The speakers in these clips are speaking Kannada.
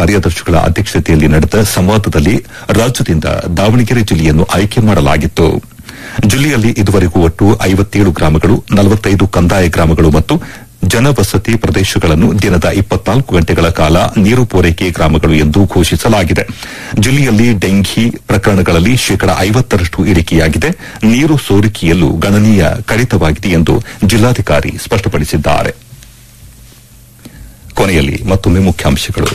ಕಾರ್ಯದರ್ಶಿಗಳ ಅಧ್ಯಕ್ಷತೆಯಲ್ಲಿ ನಡೆದ ಸಂವಾದದಲ್ಲಿ ರಾಜ್ಯದಿಂದ ದಾವಣಗೆರೆ ಜಿಲ್ಲೆಯನ್ನು ಆಯ್ಕೆ ಮಾಡಲಾಗಿತ್ತು ಜಿಲ್ಲೆಯಲ್ಲಿ ಇದುವರೆಗೂ ಒಟ್ಟು ಐವತ್ತೇಳು ಗ್ರಾಮಗಳು ನಲವತ್ತೈದು ಕಂದಾಯ ಗ್ರಾಮಗಳು ಮತ್ತು ಜನವಸತಿ ಪ್ರದೇಶಗಳನ್ನು ದಿನದ ಇಪ್ಪತ್ನಾಲ್ಕು ಗಂಟೆಗಳ ಕಾಲ ನೀರು ಪೂರೈಕೆ ಗ್ರಾಮಗಳು ಎಂದು ಘೋಷಿಸಲಾಗಿದೆ ಜಿಲ್ಲೆಯಲ್ಲಿ ಡೆಂಘಿ ಪ್ರಕರಣಗಳಲ್ಲಿ ಶೇಕಡ ಐವತ್ತರಷ್ಟು ಇಳಿಕೆಯಾಗಿದೆ ನೀರು ಸೋರಿಕೆಯಲ್ಲೂ ಗಣನೀಯ ಕಡಿತವಾಗಿದೆ ಎಂದು ಜಿಲ್ಲಾಧಿಕಾರಿ ಸ್ಪಷ್ಟಪಡಿಸಿದ್ದಾರೆ ಕೊನೆಯಲ್ಲಿ ಮತ್ತೊಮ್ಮೆ ಮುಖ್ಯಾಂಶಗಳು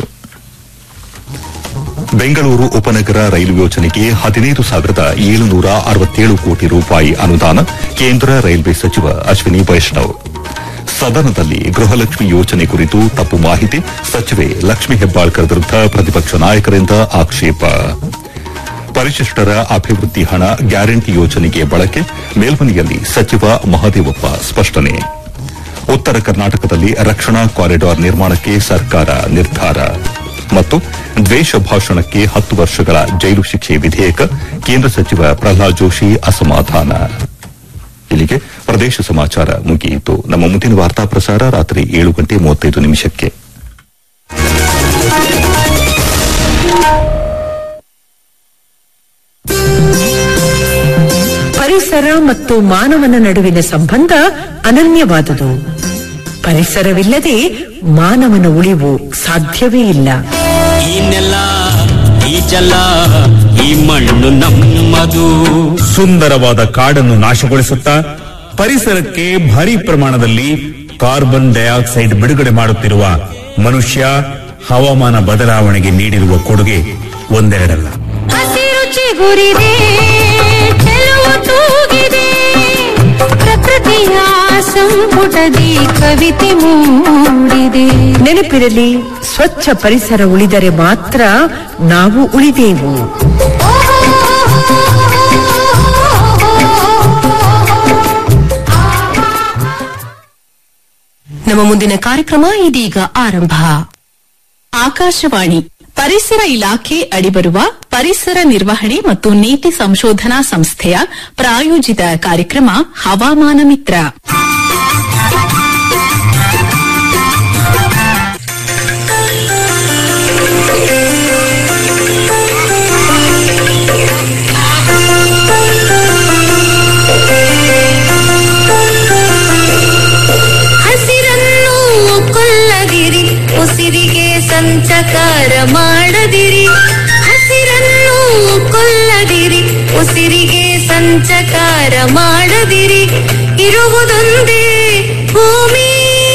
ಬೆಂಗಳೂರು ಉಪನಗರ ರೈಲು ಯೋಜನೆಗೆ ಹದಿನೈದು ಸಾವಿರದ ಏಳುನೂರ ಅರವತ್ತೇಳು ಕೋಟಿ ರೂಪಾಯಿ ಅನುದಾನ ಕೇಂದ್ರ ರೈಲ್ವೆ ಸಚಿವ ಅಶ್ವಿನಿ ವೈಷ್ಣವ್ ಸದನದಲ್ಲಿ ಗೃಹಲಕ್ಷ್ಮಿ ಯೋಜನೆ ಕುರಿತು ತಪ್ಪು ಮಾಹಿತಿ ಸಚಿವೆ ಲಕ್ಷ್ಮೀ ಹೆಬ್ಬಾಳ್ಕರ್ ವಿರುದ್ದ ಪ್ರತಿಪಕ್ಷ ನಾಯಕರಿಂದ ಆಕ್ಷೇಪ ಪರಿಶಿಷ್ಟರ ಅಭಿವೃದ್ಧಿ ಹಣ ಗ್ಯಾರಂಟಿ ಯೋಜನೆಗೆ ಬಳಕೆ ಮೇಲ್ಮನೆಯಲ್ಲಿ ಸಚಿವ ಮಹದೇವಪ್ಪ ಸ್ಪಷ್ಟನೆ ಉತ್ತರ ಕರ್ನಾಟಕದಲ್ಲಿ ರಕ್ಷಣಾ ಕಾರಿಡಾರ್ ನಿರ್ಮಾಣಕ್ಕೆ ಸರ್ಕಾರ ನಿರ್ಧಾರ ಮತ್ತು ದ್ವೇಷ ಭಾಷಣಕ್ಕೆ ಹತ್ತು ವರ್ಷಗಳ ಜೈಲು ಶಿಕ್ಷೆ ವಿಧೇಯಕ ಕೇಂದ್ರ ಸಚಿವ ಪ್ರಹ್ಲಾದ್ ಜೋಶಿ ಅಸಮಾಧಾನ ಇಲ್ಲಿಗೆ ಪ್ರದೇಶ ಸಮಾಚಾರ ಮುಗಿಯಿತು ನಮ್ಮ ಮುಂದಿನ ವಾರ್ತಾ ಪ್ರಸಾರ ರಾತ್ರಿ ಏಳು ಗಂಟೆ ಮೂವತ್ತೈದು ನಿಮಿಷಕ್ಕೆ ಪರಿಸರ ಮತ್ತು ಮಾನವನ ನಡುವಿನ ಸಂಬಂಧ ಅನನ್ಯವಾದುದು ಪರಿಸರವಿಲ್ಲದೆ ಮಾನವನ ಉಳಿವು ಸಾಧ್ಯವೇ ಇಲ್ಲ ಈ ನೆಲ ಈ ಜಲ ಈ ಮಣ್ಣು ನಮ್ಮದು ಸುಂದರವಾದ ಕಾಡನ್ನು ನಾಶಗೊಳಿಸುತ್ತಾ ಪರಿಸರಕ್ಕೆ ಭಾರಿ ಪ್ರಮಾಣದಲ್ಲಿ ಕಾರ್ಬನ್ ಡೈಆಕ್ಸೈಡ್ ಬಿಡುಗಡೆ ಮಾಡುತ್ತಿರುವ ಮನುಷ್ಯ ಹವಾಮಾನ ಬದಲಾವಣೆಗೆ ನೀಡಿರುವ ಕೊಡುಗೆ ಒಂದೆರಡಲ್ಲ ಹಸಿರು ಚಿಗುರಿದೆ ಚೆಲುವು ತೂಗಿದೆ ಪ್ರಕೃತಿಯ ಸಂಪುಟದಿ ಕವಿತೆ ಮೂಡಿದೆ ನೆನಪಿರಲಿ ಸ್ವಚ್ಛ ಪರಿಸರ ಉಳಿದರೆ ಮಾತ್ರ ನಾವು ಉಳಿದೇವು ನಮ್ಮ ಮುಂದಿನ ಕಾರ್ಯಕ್ರಮ ಇದೀಗ ಆರಂಭ ಆಕಾಶವಾಣಿ ಪರಿಸರ ಇಲಾಖೆ ಅಡಿಬರುವ ಪರಿಸರ ನಿರ್ವಹಣೆ ಮತ್ತು ನೀತಿ ಸಂಶೋಧನಾ ಸಂಸ್ಥೆಯ ಪ್ರಾಯೋಜಿತ ಕಾರ್ಯಕ್ರಮ ಹವಾಮಾನ ಮಿತ್ರ ಹಸಿರನ್ನು ಕೊಲ್ಲದಿರಿ ಉಸಿರಿಗೆ ಸಂಚಕಾರ ಮಾಡದಿರಿ ಹಸಿರನ್ನು ಕೊಲ್ಲದಿರಿ ಉಸಿರಿಗೆ ಸಂಚಕಾರ ಮಾಡದಿರಿ ಇರುವುದೊಂದೇ ಭೂಮಿ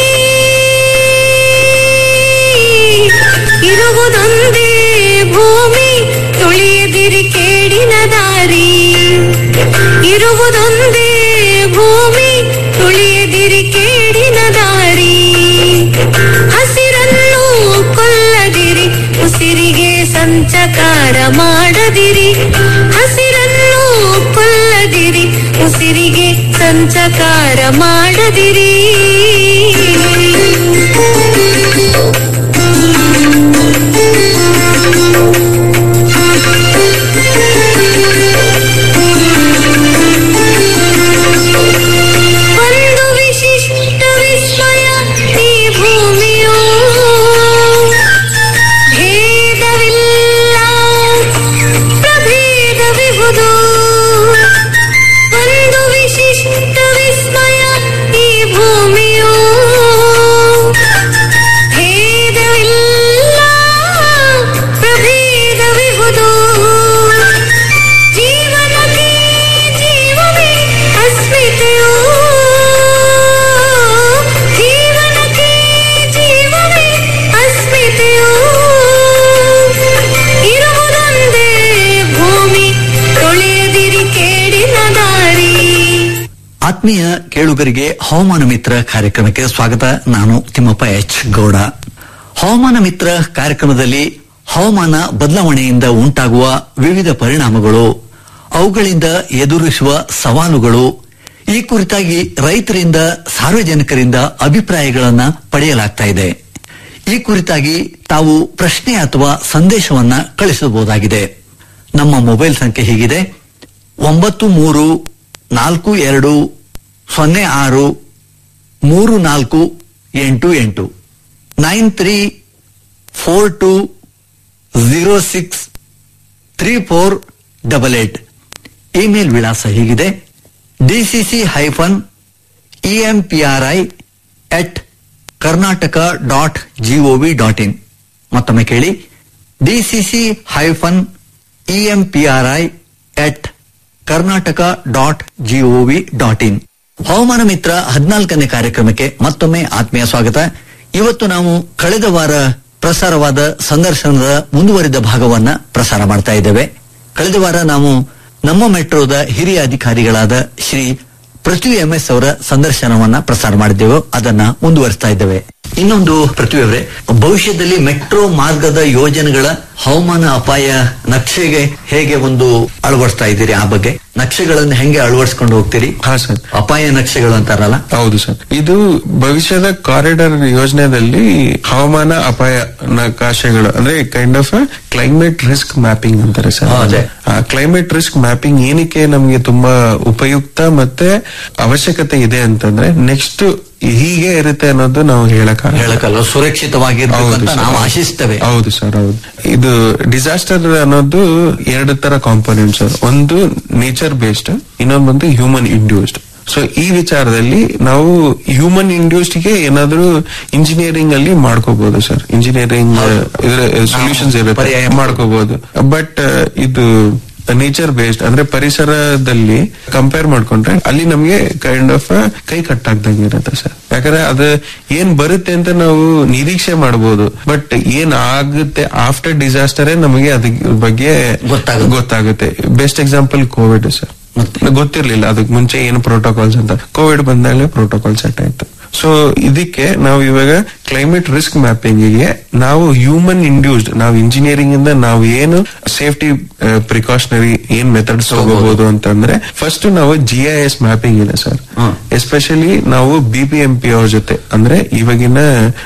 ಇರುವುದೊಂದೇ ಭೂಮಿ ತುಳಿಯದಿರಿ ಕೇಡಿನ ದಾರಿ ಇರುವುದೊಂದೇ ಭೂಮಿ ತುಳಿಯದಿರಿ ಕೇಡಿನ ದಾರಿ ಹಸಿರನ್ನು ಕೊಲ್ಲದಿರಿ ಉಸಿರಿಗೆ ಸಂಚಕಾರ ಮಾಡದಿರಿ ಹಸಿರನ್ನು ಕೊಲ್ಲದಿರಿ ಉಸಿರಿಗೆ ಸಂಚಕಾರ ಮಾಡದಿರಿ ಒಂದು ವಿಶಿಷ್ಟ ವಿಸ್ಮಯ ಈ ಭೂಮಿಯು ಭೇದವಿಲ್ಲ ಪ್ರಭೇದವಿಹುದು ಒಂದು ವಿಶಿಷ್ಟ ವಿಸ್ಮಯ ಈ ಭೂಮಿಯು ಭೇದವಿಲ್ಲ ಪ್ರಭೇದವಿಹುದು ಜೀವನಕ್ಕೆ ಜೀವವೇ ಅಸ್ಮಿತೆಯು ಜೀವನಕ್ಕೆ ಜೀವವೇ ಅಸ್ಮಿತೆಯು ಇರುವುದೊಂದೇ ಭೂಮಿ ತೊಳೆಯದಿರಿ ಕೇಡಿನ ದಾರಿ ಆತ್ಮೀಯ ಕೇಳುಗರಿಗೆ ಹವಾಮಾನ ಮಿತ್ರ ಕಾರ್ಯಕ್ರಮಕ್ಕೆ ಸ್ವಾಗತ ನಾನು ತಿಮ್ಮಪ್ಪ ಎಚ್ ಗೌಡ ಹವಾಮಾನ ಮಿತ್ರ ಕಾರ್ಯಕ್ರಮದಲ್ಲಿ ಹವಾಮಾನ ಬದಲಾವಣೆಯಿಂದ ಉಂಟಾಗುವ ವಿವಿಧ ಪರಿಣಾಮಗಳು ಅವುಗಳಿಂದ ಎದುರಿಸುವ ಸವಾಲುಗಳು ಈ ಕುರಿತಾಗಿ ರೈತರಿಂದ ಸಾರ್ವಜನಿಕರಿಂದ ಅಭಿಪ್ರಾಯಗಳನ್ನ ಪಡೆಯಲಾಗ್ತಾ ಇದೆ ಈ ಕುರಿತಾಗಿ ತಾವು ಪ್ರಶ್ನೆ ಅಥವಾ ಸಂದೇಶವನ್ನ ಕಳಿಸಬಹುದಾಗಿದೆ ನಮ್ಮ ಮೊಬೈಲ್ ಸಂಖ್ಯೆ ಹೀಗಿದೆ ಒಂಬತ್ತು ಮೂರು ನಾಲ್ಕು ಎರಡು ಸೊನ್ನೆ ಆರು ಮೂರು ನಾಲ್ಕು ಎಂಟು ಎಂಟು nine three four two zero six three four double eight email ವಿಳಾಸ ಹೀಗಿದೆ DCC hyphen EMPRI at Karnataka dot GOV dot in ಮತ್ತೊಮ್ಮೆ ಕೇಳಿ DCC hyphen EMPRI at Karnataka dot GOV dot in ಹವಾಮಾನ ಮಿತ್ರ ಹದಿನಾಲ್ಕನೇ ಕಾರ್ಯಕ್ರಮಕ್ಕೆ ಮತ್ತೊಮ್ಮೆ ಆತ್ಮೀಯ ಸ್ವಾಗತ ಇವತ್ತು ನಾವು ಕಳೆದ ವಾರ ಪ್ರಸಾರವಾದ ಸಂದರ್ಶನದ ಮುಂದುವರಿದ ಭಾಗವನ್ನ ಪ್ರಸಾರ ಮಾಡ್ತಾ ಇದ್ದೇವೆ ಕಳೆದ ವಾರ ನಾವು ನಮ್ಮ ಮೆಟ್ರೋದ ಹಿರಿಯ ಅಧಿಕಾರಿಗಳಾದ ಶ್ರೀ ಪೃಥ್ವಿ ಎಂ ಎಸ್ ಅವರ ಸಂದರ್ಶನವನ್ನ ಪ್ರಸಾರ ಮಾಡಿದ್ದೆವು ಅದನ್ನ ಮುಂದುವರಿಸ್ತಾ ಇದ್ದೇವೆ ಇನ್ನೊಂದು ಪೃಥ್ವಿ ಅವರೇ ಭವಿಷ್ಯದಲ್ಲಿ ಮೆಟ್ರೋ ಮಾರ್ಗದ ಯೋಜನೆಗಳ ಹವಾಮಾನ ಅಪಾಯ ನಕ್ಷೆಗೆ ಹೇಗೆ ಒಂದು ಅಳವಡಿಸ್ತಾ ಇದ್ದೀರಿ ಆ ಬಗ್ಗೆ ನಕ್ಷೆಗಳನ್ನು ಹೆಂಗೆ ಅಳವಡಿಸ್ಕೊಂಡು ಹೋಗ್ತೀರಿ ಹಾ ಸರ್ ಅಪಾಯ ನಕ್ಷೆಗಳು ಅಂತಾರಲ್ಲ ಹೌದು ಸರ್ ಇದು ಭವಿಷ್ಯದ ಕಾರಿಡಾರ್ ಯೋಜನೆಯಲ್ಲಿ ಹವಾಮಾನ ಅಪಾಯ ನಕಾಶೆಗಳು ಅಂದ್ರೆ kind of climate risk mapping ಅಂತಾರೆ ಸರ್ ಹಾ, ಅದೇ. ಕ್ಲೈಮೇಟ್ ರಿಸ್ಕ್ ಮ್ಯಾಪಿಂಗ್ ಏನಕ್ಕೆ ನಮ್ಗೆ ತುಂಬಾ ಉಪಯುಕ್ತ ಮತ್ತೆ ಅವಶ್ಯಕತೆ ಇದೆ ಅಂತಂದ್ರೆ ನೆಕ್ಸ್ಟ್ ಹೀಗೆ ಇರುತ್ತೆ ಅನ್ನೋದು ನಾವು ಹೇಳಕ್ ಹೇಳಕ್ಕಲ್ಲ ಸುರಕ್ಷಿತವಾಗಿರ್ಬೇಕು ಅಂತ ನಾವು ಆಶಿಸ್ತೇವೆ ಹೌದು ಸರ್ ಹೌದು ಇದು ಡಿಸಾಸ್ಟರ್ ಅನ್ನೋದು ಎರಡು ತರ ಕಾಂಪೋನೆಂಟ್ಸ್ ಒಂದು ನೇಚರ್ ಬೇಸ್ಡ್ ಇನ್ನೊಂದು ಬಂದು ಹ್ಯೂಮನ್ ಇಂಡ್ಯೂಸ್ಡ್ ಸೊ ಈ ವಿಚಾರದಲ್ಲಿ ನಾವು ಹ್ಯೂಮನ್ ಇಂಡ್ಯೂಸ್ಡ್ ಗೆ ಏನಾದ್ರೂ ಇಂಜಿನಿಯರಿಂಗ್ ಅಲ್ಲಿ ಮಾಡ್ಕೋಬಹುದು ಸರ್ ಇಂಜಿನಿಯರಿಂಗ್ ಇದ್ರ ಸೊಲ್ಯೂಷನ್ಸ್ ಪರ್ಯಾಯ ಇರುತ್ತೆ ಮಾಡ್ಕೋಬಹುದು ಬಟ್ ಇದು ನೇಚರ್ ಬೇಸ್ಡ್ ಅಂದ್ರೆ ಪರಿಸರದಲ್ಲಿ ಕಂಪೇರ್ ಮಾಡ್ಕೊಂಡ್ರೆ ಅಲ್ಲಿ ನಮ್ಗೆ ಕೈಂಡ್ ಆಫ್ ಕೈ ಕಟ್ಟಾಗ್ದಂಗೆ ಇರುತ್ತೆ ಸರ್ ಯಾಕಂದ್ರೆ ಅದು ಏನ್ ಬರುತ್ತೆ ಅಂತ ನಾವು ನಿರೀಕ್ಷೆ ಮಾಡಬಹುದು ಬಟ್ ಏನ್ ಆಗುತ್ತೆ ಆಫ್ಟರ್ ಡಿಸಾಸ್ಟರ್ ನಮಗೆ ಅದ್ರ ಬಗ್ಗೆ ಗೊತ್ತಾಗುತ್ತೆ. ಗೊತ್ತಾಗುತ್ತೆ ಬೆಸ್ಟ್ ಎಕ್ಸಾಂಪಲ್ ಕೋವಿಡ್ ಸರ್ ಮತ್ತೆ? ಗೊತ್ತಿರ್ಲಿಲ್ಲ ಅದಕ್ಕೆ ಮುಂಚೆ ಏನು ಪ್ರೋಟೋಕಾಲ್ಸ್ ಅಂತ ಕೋವಿಡ್ ಬಂದಾಗಲೇ ಪ್ರೋಟೋಕಾಲ್ ಸೆಟ್ ಆಯ್ತು ಸೊ ಇದಕ್ಕೆ ನಾವು ಇವಾಗ ಕ್ಲೈಮೇಟ್ ರಿಸ್ಕ್ ಮ್ಯಾಪಿಂಗ್ ಗೆ ನಾವು ಹ್ಯೂಮನ್ ಇಂಡ್ಯೂಸ್ಡ್ ನಾವು ಇಂಜಿನಿಯರಿಂಗ್ ಇಂದ ನಾವು ಏನು ಸೇಫ್ಟಿ ಪ್ರಿಕಾಷನರಿ ಏನ್ ಮೆಥಡ್ಸ್ ತಗೋಬಹುದು ಅಂತಂದ್ರೆ ಫಸ್ಟ್ ನಾವು ಜಿ ಐ ಎಸ್ ಮ್ಯಾಪಿಂಗ್ ಇದೆ ಸರ್ ಹ್ಮ್. ಎಸ್ಪೆಷಲಿ ನಾವು ಬಿ ಪಿ ಎಂ ಪಿ ಅವ್ರ ಜೊತೆ ಅಂದ್ರೆ ಇವಾಗಿನ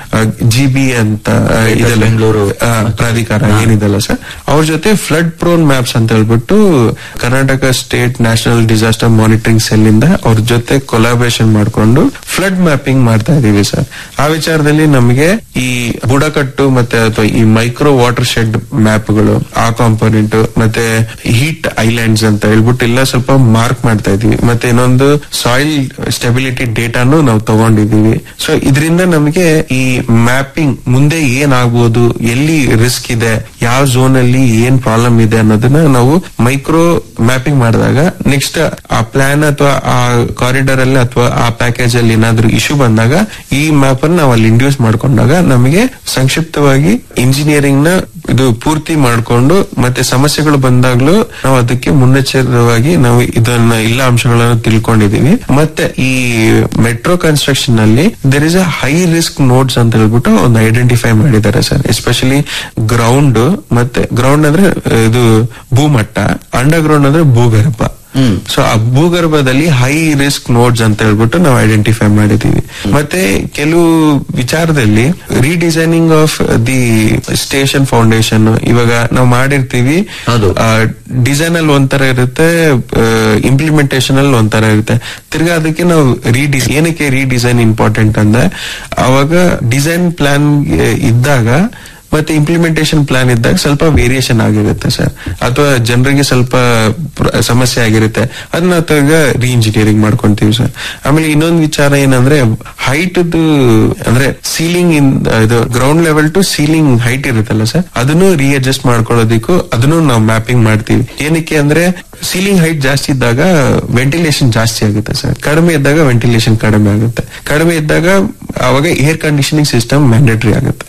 ಜಿ ಬಿ ಅಂತ ಆ, ಇದೆಲ್ಲ ಬೆಂಗಳೂರು ಆ, ಪ್ರಾಧಿಕಾರ ಏನಿದೆಲ್ಲ ಸರ್ ಅವ್ರ ಜೊತೆ ಫ್ಲಡ್ ಪ್ರೋನ್ ಮ್ಯಾಪ್ಸ್ ಅಂತ ಹೇಳ್ಬಿಟ್ಟು Karnataka State National Disaster Monitoring Cell ಇಂದ ಅವ್ರ ಜೊತೆ ಕೊಲಾಬರೇಷನ್ ಮಾಡ್ಕೊಂಡು ಫ್ಲಡ್ ಮ್ಯಾಪಿಂಗ್ ಮಾಡ್ತಾ ಇದೀವಿ ಸರ್ ಆ ವಿಚಾರದಲ್ಲಿ ನಮಗೆ ಈ ಬುಡಕಟ್ಟು ಮತ್ತೆ ಅಥವಾ ಈ ಮೈಕ್ರೋ ವಾಟರ್ ಶೆಡ್ ಮ್ಯಾಪ್ಗಳು ಆ ಕಾಂಪೋನೆಂಟ್ ಮತ್ತೆ ಹೀಟ್ ಐಲ್ಯಾಂಡ್ಸ್ ಅಂತ ಹೇಳ್ಬಿಟ್ಟು ಎಲ್ಲ ಸ್ವಲ್ಪ ಮಾರ್ಕ್ ಮಾಡ್ತಾ ಇದೀವಿ ಮತ್ತೆ ಇನ್ನೊಂದು ಸಾಯಿಲ್ ಸ್ಟೆಬಿಲಿಟಿ ಡೇಟಾನು ನಾವು ತಗೊಂಡಿದೀವಿ ಸೊ ಇದರಿಂದ ನಮಗೆ ಈ ಮ್ಯಾಪಿಂಗ್ ಮುಂದೆ ಏನಾಗ್ಬೋದು ಎಲ್ಲಿ ರಿಸ್ಕ್ ಇದೆ ಯಾವ ಝೋನ್ ಅಲ್ಲಿ ಏನ್ ಪ್ರಾಬ್ಲಮ್ ಇದೆ ಅನ್ನೋದನ್ನ ನಾವು ಮೈಕ್ರೋ ಮ್ಯಾಪಿಂಗ್ ಮಾಡಿದಾಗ ನೆಕ್ಸ್ಟ್ ಆ ಪ್ಲಾನ್ ಅಥವಾ ಆ ಕಾರಿಡಾರ್ ಅಲ್ಲಿ ಅಥವಾ ಆ ಪ್ಯಾಕೇಜ್ ಅಲ್ಲಿ ಏನಾದ್ರೂ ಇಶ್ಯೂ ಬಂದಾಗ ಈ ಮ್ಯಾಪ್ ಅನ್ನು ನಾವು ಅಲ್ಲಿ ಇಂಡ್ಯೂಸ್ ಮಾಡ್ಕೊಂಡಾಗ ನಮಗೆ ಸಂಕ್ಷಿಪ್ತವಾಗಿ ಇಂಜಿನಿಯರಿಂಗ್ ನ ಇದು ಪೂರ್ತಿ ಮಾಡ್ಕೊಂಡು ಮತ್ತೆ ಸಮಸ್ಯೆಗಳು ಬಂದಾಗ್ಲೂ ನಾವು ಅದಕ್ಕೆ ಮುನ್ನೆಚ್ಚರವಾಗಿ ನಾವು ಇದನ್ನ ಎಲ್ಲ ಅಂಶಗಳನ್ನು ತಿಳ್ಕೊಂಡಿದೀವಿ ಮತ್ತೆ ಈ ಮೆಟ್ರೋ ಕನ್ಸ್ಟ್ರಕ್ಷನ್ ನಲ್ಲಿ there is a high risk nodes ಅಂತ ಹೇಳ್ಬಿಟ್ಟು ಒಂದು ಐಡೆಂಟಿಫೈ ಮಾಡಿದ್ದಾರೆ ಸರ್ ಎಸ್ಪೆಷಲಿ ಗ್ರೌಂಡ್ ಮತ್ತೆ ಗ್ರೌಂಡ್ ಅಂದ್ರೆ ಆ, ಇದು ಭೂಮಟ್ಟ ಅಂಡರ್ ಗ್ರೌಂಡ್ ಅಂದ್ರೆ ಭೂಗರ್ಭ ಸೊ ಆ ಭೂಗರ್ಭದಲ್ಲಿ ಹೈ ರಿಸ್ಕ್ ನೋಡ್ಸ್ ಅಂತ ಹೇಳ್ಬಿಟ್ಟು ನಾವು ಐಡೆಂಟಿಫೈ ಮಾಡಿದೀವಿ ಮತ್ತೆ ಕೆಲವು ವಿಚಾರದಲ್ಲಿ redesigning of the station foundation ಇವಾಗ ನಾವು ಮಾಡಿರ್ತೀವಿ ಹೌದು. ಡಿಸೈನ್ ಅಲ್ಲಿ ಒಂಥರ ಇರುತ್ತೆ ಇಂಪ್ಲಿಮೆಂಟೇಷನ್ ಅಲ್ಲಿ ಒಂಥರ ಇರುತ್ತೆ ತಿರ್ಗಾ ಅದಕ್ಕೆ ನಾವು ರೀಡಿಸ್ ಏನಕ್ಕೆ ರೀಡಿಸೈನ್ ಇಂಪಾರ್ಟೆಂಟ್ ಅಂದ್ರೆ ಅವಾಗ ಡಿಸೈನ್ ಪ್ಲಾನ್ ಇದ್ದಾಗ ಮತ್ತೆ ಇಂಪ್ಲಿಮೆಂಟೇಷನ್ ಪ್ಲಾನ್ ಇದ್ದಾಗ ಸ್ವಲ್ಪ ವೇರಿಯೇಷನ್ ಆಗಿರುತ್ತೆ ಸರ್ ಅಥವಾ ಜನರಿಗೆ ಸ್ವಲ್ಪ ಪ್ರ- ಸಮಸ್ಯೆ ಆಗಿರುತ್ತೆ ಅದನ್ನ ತಿರ್ಗಾ ರೀ ಇಂಜಿನಿಯರಿಂಗ್ ಮಾಡ್ಕೊಂತೀವಿ ಸರ್ ಆಮೇಲೆ ಇನ್ನೊಂದು ವಿಚಾರ ಏನಂದ್ರೆ ಹೈಟ್ ಅಂದ್ರೆ ಸೀಲಿಂಗ್ ಇನ್ ಇದು ground level to ceiling height ಇರುತ್ತಲ್ಲ ಸರ್ ಅದನ್ನು ರೀಅಡ್ಜಸ್ಟ್ ಮಾಡ್ಕೊಳ್ಳೋದಕ್ಕೂ ಅದನ್ನು ನಾವು ಮ್ಯಾಪಿಂಗ್ ಮಾಡ್ತೀವಿ ಏನಕ್ಕೆ ಅಂದ್ರೆ ಸೀಲಿಂಗ್ ಹೈಟ್ ಜಾಸ್ತಿ ಇದ್ದಾಗ ವೆಂಟಿಲೇಷನ್ ಜಾಸ್ತಿ ಆಗುತ್ತೆ ಸರ್ ಕಡಿಮೆ ಇದ್ದಾಗ ವೆಂಟಿಲೇಷನ್ ಕಡಿಮೆ ಆಗುತ್ತೆ ಕಡಿಮೆ ಇದ್ದಾಗ ಅವಾಗ ಏರ್ ಕಂಡೀಷನಿಂಗ್ ಸಿಸ್ಟಮ್ ಮ್ಯಾಂಡೇಟರಿ ಆಗುತ್ತೆ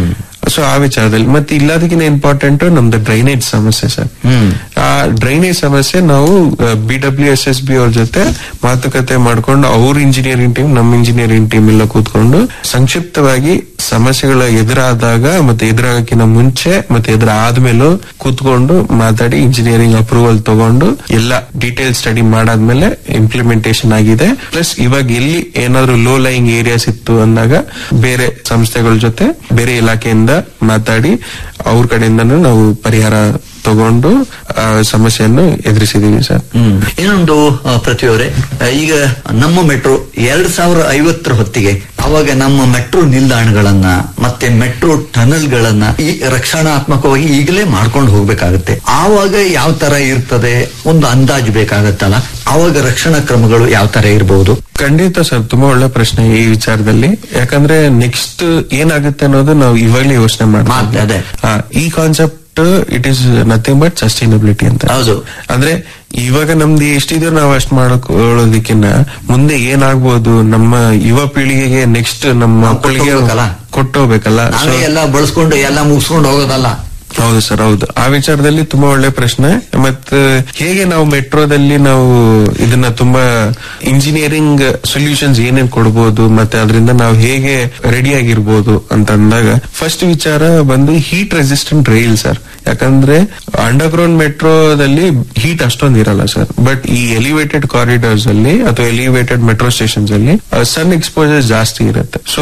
ಸೊ ಆ ವಿಚಾರದಲ್ಲಿ ಮತ್ತೆ ಇಲ್ಲದಕ್ಕಿಂತ ಇಂಪಾರ್ಟೆಂಟ್ ನಮ್ದು ಡ್ರೈನೇಜ್ ಸಮಸ್ಯೆ ಸರ್ ಆ ಡ್ರೈನೇಜ್ ಸಮಸ್ಯೆ ನಾವು B W S S B ಅವ್ರ ಜೊತೆ ಮಾತುಕತೆ ಮಾಡ್ಕೊಂಡು ಅವ್ರ ಇಂಜಿನಿಯರಿಂಗ್ ಟೀಮ್ ನಮ್ಮ ಇಂಜಿನಿಯರಿಂಗ್ ಟೀಮ್ ಎಲ್ಲ ಕೂತ್ಕೊಂಡು ಸಂಕ್ಷಿಪ್ತವಾಗಿ ಸಮಸ್ಯೆಗಳ ಎದುರಾದಾಗ ಮತ್ತೆ ಎದುರಾಗಕ್ಕಿಂತ ಮುಂಚೆ ಮತ್ತೆ ಎದುರು ಆದ್ಮೇಲೂ ಕೂತ್ಕೊಂಡು ಮಾತಾಡಿ ಇಂಜಿನಿಯರಿಂಗ್ ಅಪ್ರೂವಲ್ ತಗೊಂಡು ಎಲ್ಲ ಡೀಟೇಲ್ ಸ್ಟಡಿ ಮಾಡಾದ್ಮೇಲೆ ಇಂಪ್ಲಿಮೆಂಟೇಶನ್ ಆಗಿದೆ ಪ್ಲಸ್ ಇವಾಗ ಎಲ್ಲಿ ಏನಾದ್ರು ಲೋ ಲೈಂಗ್ ಏರಿಯಾಸ್ ಇತ್ತು ಅಂದಾಗ ಬೇರೆ ಸಂಸ್ಥೆಗಳ ಜೊತೆ ಬೇರೆ ಇಲಾಖೆಯಿಂದ ಮಾತಾಡಿ ಅವ್ರ ಕಡೆಯಿಂದನೂ ನಾವು ಪರಿಹಾರ ತಗೊಂಡು ಆ ಸಮಸ್ಯೆಯನ್ನು ಎದುರಿಸಿದೀವಿ ಸರ್ ಹ್ಮ್ ಇನ್ನೊಂದು ಆ, ಪ್ರತಿಯವರೇ ಆ, ಈಗ ನಮ್ಮ ಮೆಟ್ರೋ ಎರಡ್ ಸಾವಿರ ಐವತ್ತರ ಹೊತ್ತಿಗೆ ಅವಾಗ ನಮ್ಮ ಮೆಟ್ರೋ ನಿಲ್ದಾಣಗಳನ್ನ ಮತ್ತೆ ಮೆಟ್ರೋ ಟನಲ್ ಗಳನ್ನ ಈ ರಕ್ಷಣಾತ್ಮಕವಾಗಿ ಈಗಲೇ ಮಾಡ್ಕೊಂಡು ಹೋಗ್ಬೇಕಾಗತ್ತೆ ಆವಾಗ ಯಾವ ತರ ಇರ್ತದೆ ಒಂದು ಅಂದಾಜು ಬೇಕಾಗತ್ತಲ್ಲ ಆವಾಗ ರಕ್ಷಣಾ ಕ್ರಮಗಳು ಯಾವ ತರ ಇರಬಹುದು ಖಂಡಿತ ಸರ್ ತುಂಬಾ ಒಳ್ಳೆ ಪ್ರಶ್ನೆ ಈ ವಿಚಾರದಲ್ಲಿ ಯಾಕಂದ್ರೆ ನೆಕ್ಸ್ಟ್ ಏನಾಗುತ್ತೆ ಅನ್ನೋದು ನಾವು ಇವಾಗಲೇ ಯೋಚನೆ ಮಾಡ್ತಾ ಮಾಡ್ತಾ ಇದೆ. ಈ concept it is nothing but sustainability ಅಂತ ಹೌದು. ಅಂದ್ರೆ ಇವಾಗ ನಮ್ದು ಎಷ್ಟಿದ್ರು ನಾವು ಅಷ್ಟು ಮಾಡ್ಕೊಳ್ಳೋದಕ್ಕಿಂತ ಮುಂದೆ ಏನಾಗ್ಬೋದು ನಮ್ಮ ಯುವ ಪೀಳಿಗೆಗೆ ನೆಕ್ಸ್ಟ್ ನಮ್ಮ ನಾವು ಮಕ್ಕಳಿಗೆ ಕೊಟ್ಟೋಗ್ಬೇಕಲ್ಲ? ಕೊಟ್ಟೋಗ್ಬೇಕಲ್ಲ ನಾವೇ So- ಎಲ್ಲ ಬಳಸ್ಕೊಂಡು ಎಲ್ಲ ಮುಗಿಸ್ಕೊಂಡು ಹೋಗೋದಲ್ಲ ಹೌದು ಸರ್ ಹೌದು ಆ ವಿಚಾರದಲ್ಲಿ ತುಂಬಾ ಒಳ್ಳೆ ಪ್ರಶ್ನೆ ಮತ್ತೆ ಹೇಗೆ ನಾವು ಮೆಟ್ರೋದಲ್ಲಿ ನಾವು ಇದನ್ನ ತುಂಬಾ ಇಂಜಿನಿಯರಿಂಗ್ ಸೊಲ್ಯೂಷನ್ಸ್ ಏನೇನ್ ಕೊಡ್ಬೋದು ಮತ್ತೆ ಅದರಿಂದ ನಾವು ಹೇಗೆ ರೆಡಿ ಆಗಿರ್ಬೋದು ಅಂತ ಅಂದಾಗ ಫಸ್ಟ್ ವಿಚಾರ ಬಂದು ಹೀಟ್ ರೆಸಿಸ್ಟೆಂಟ್ ರೈಲ್ ಸರ್ ಯಾಕಂದ್ರೆ ಅಂಡರ್ ಗ್ರೌಂಡ್ ಮೆಟ್ರೋದಲ್ಲಿ ಹೀಟ್ ಅಷ್ಟೊಂದು ಇರಲ್ಲ ಸರ್ ಬಟ್ ಈ ಎಲಿವೇಟೆಡ್ ಕಾರಿಡಾರ್ಸ್ ಅಲ್ಲಿ ಅಥವಾ ಎಲಿವೇಟೆಡ್ ಮೆಟ್ರೋ ಸ್ಟೇಷನ್ಸ್ ಅಲ್ಲಿ ಸನ್ ಎಕ್ಸ್ಪೋಜರ್ ಜಾಸ್ತಿ ಇರುತ್ತೆ ಸೊ